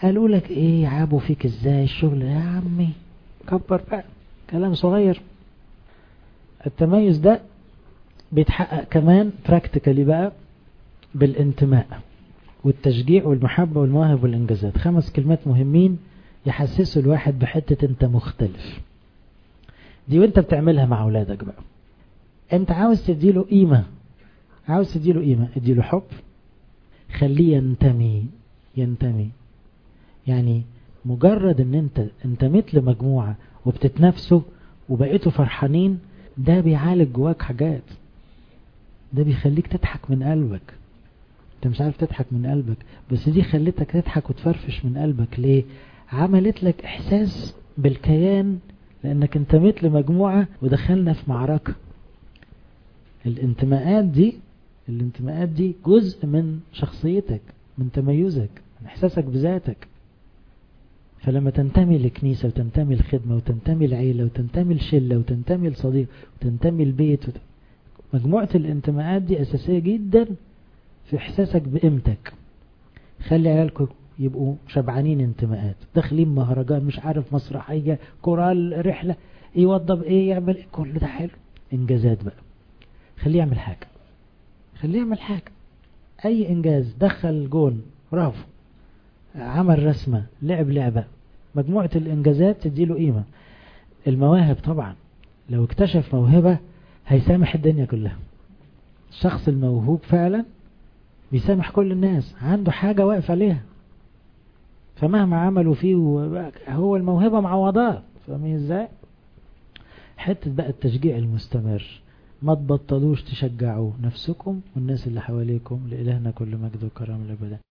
قالوا لك ايه يعابوا فيك ازاي الشغل يا عمي كبر بقى كلام صغير التميز ده بيتحقق كمان براكتيكالي بقى بالانتماء والتشجيع والمحبة والمواهب والإنجازات خمس كلمات مهمين يحسسوا الواحد بحتة انت مختلف دي وانت بتعملها مع أولادك بقى انت عاوز تديله قيمة عاوز تديله قيمة اديله حب خليه ينتمي ينتمي يعني مجرد ان انت انتميت لمجموعة وبتتنافسوا وبقيتوا فرحانين ده بيعالج جواك حاجات ده بيخليك تضحك من قلبك انت مش عارف تضحك من قلبك بس دي خلتك تضحك وتفرفش من قلبك ليه عملت لك احساس بالكيان لانك انتميت لمجموعة ودخلنا في معركة الانتماءات دي الانتماءات دي جزء من شخصيتك من تميزك من احساسك بذاتك فلما تنتمي لكنيسة وتنتمي لخدمة وتنتمي لعيلة وتنتمي لشلة وتنتمي لصديق وتنتمي لبيت وت... مجموعة الانتماءات دي أساسية جدا في إحساسك بقيمتك خلي عيالكم يبقوا شبعانين انتماءات داخلين مهرجان مش عارف مسرحية كورال رحلة يوضب ايه يعمل ايه كل ده حلو انجازات بقى خليه يعمل حاجة خليه يعمل حاجة اي انجاز دخل جون برافو عمل رسمة لعب لعبة مجموعة الانجازات تديله قيمة المواهب طبعا لو اكتشف موهبة هيسامح الدنيا كلها الشخص الموهوب فعلا بيسامح كل الناس عنده حاجة واقف عليها فمهما عملوا فيه هو الموهبة معوضات فاهمين ازاي حتة بقى التشجيع المستمر ما تبطلوش تشجعوا نفسكم والناس اللي حواليكم لإلهنا كل مجد وكرم الأبدا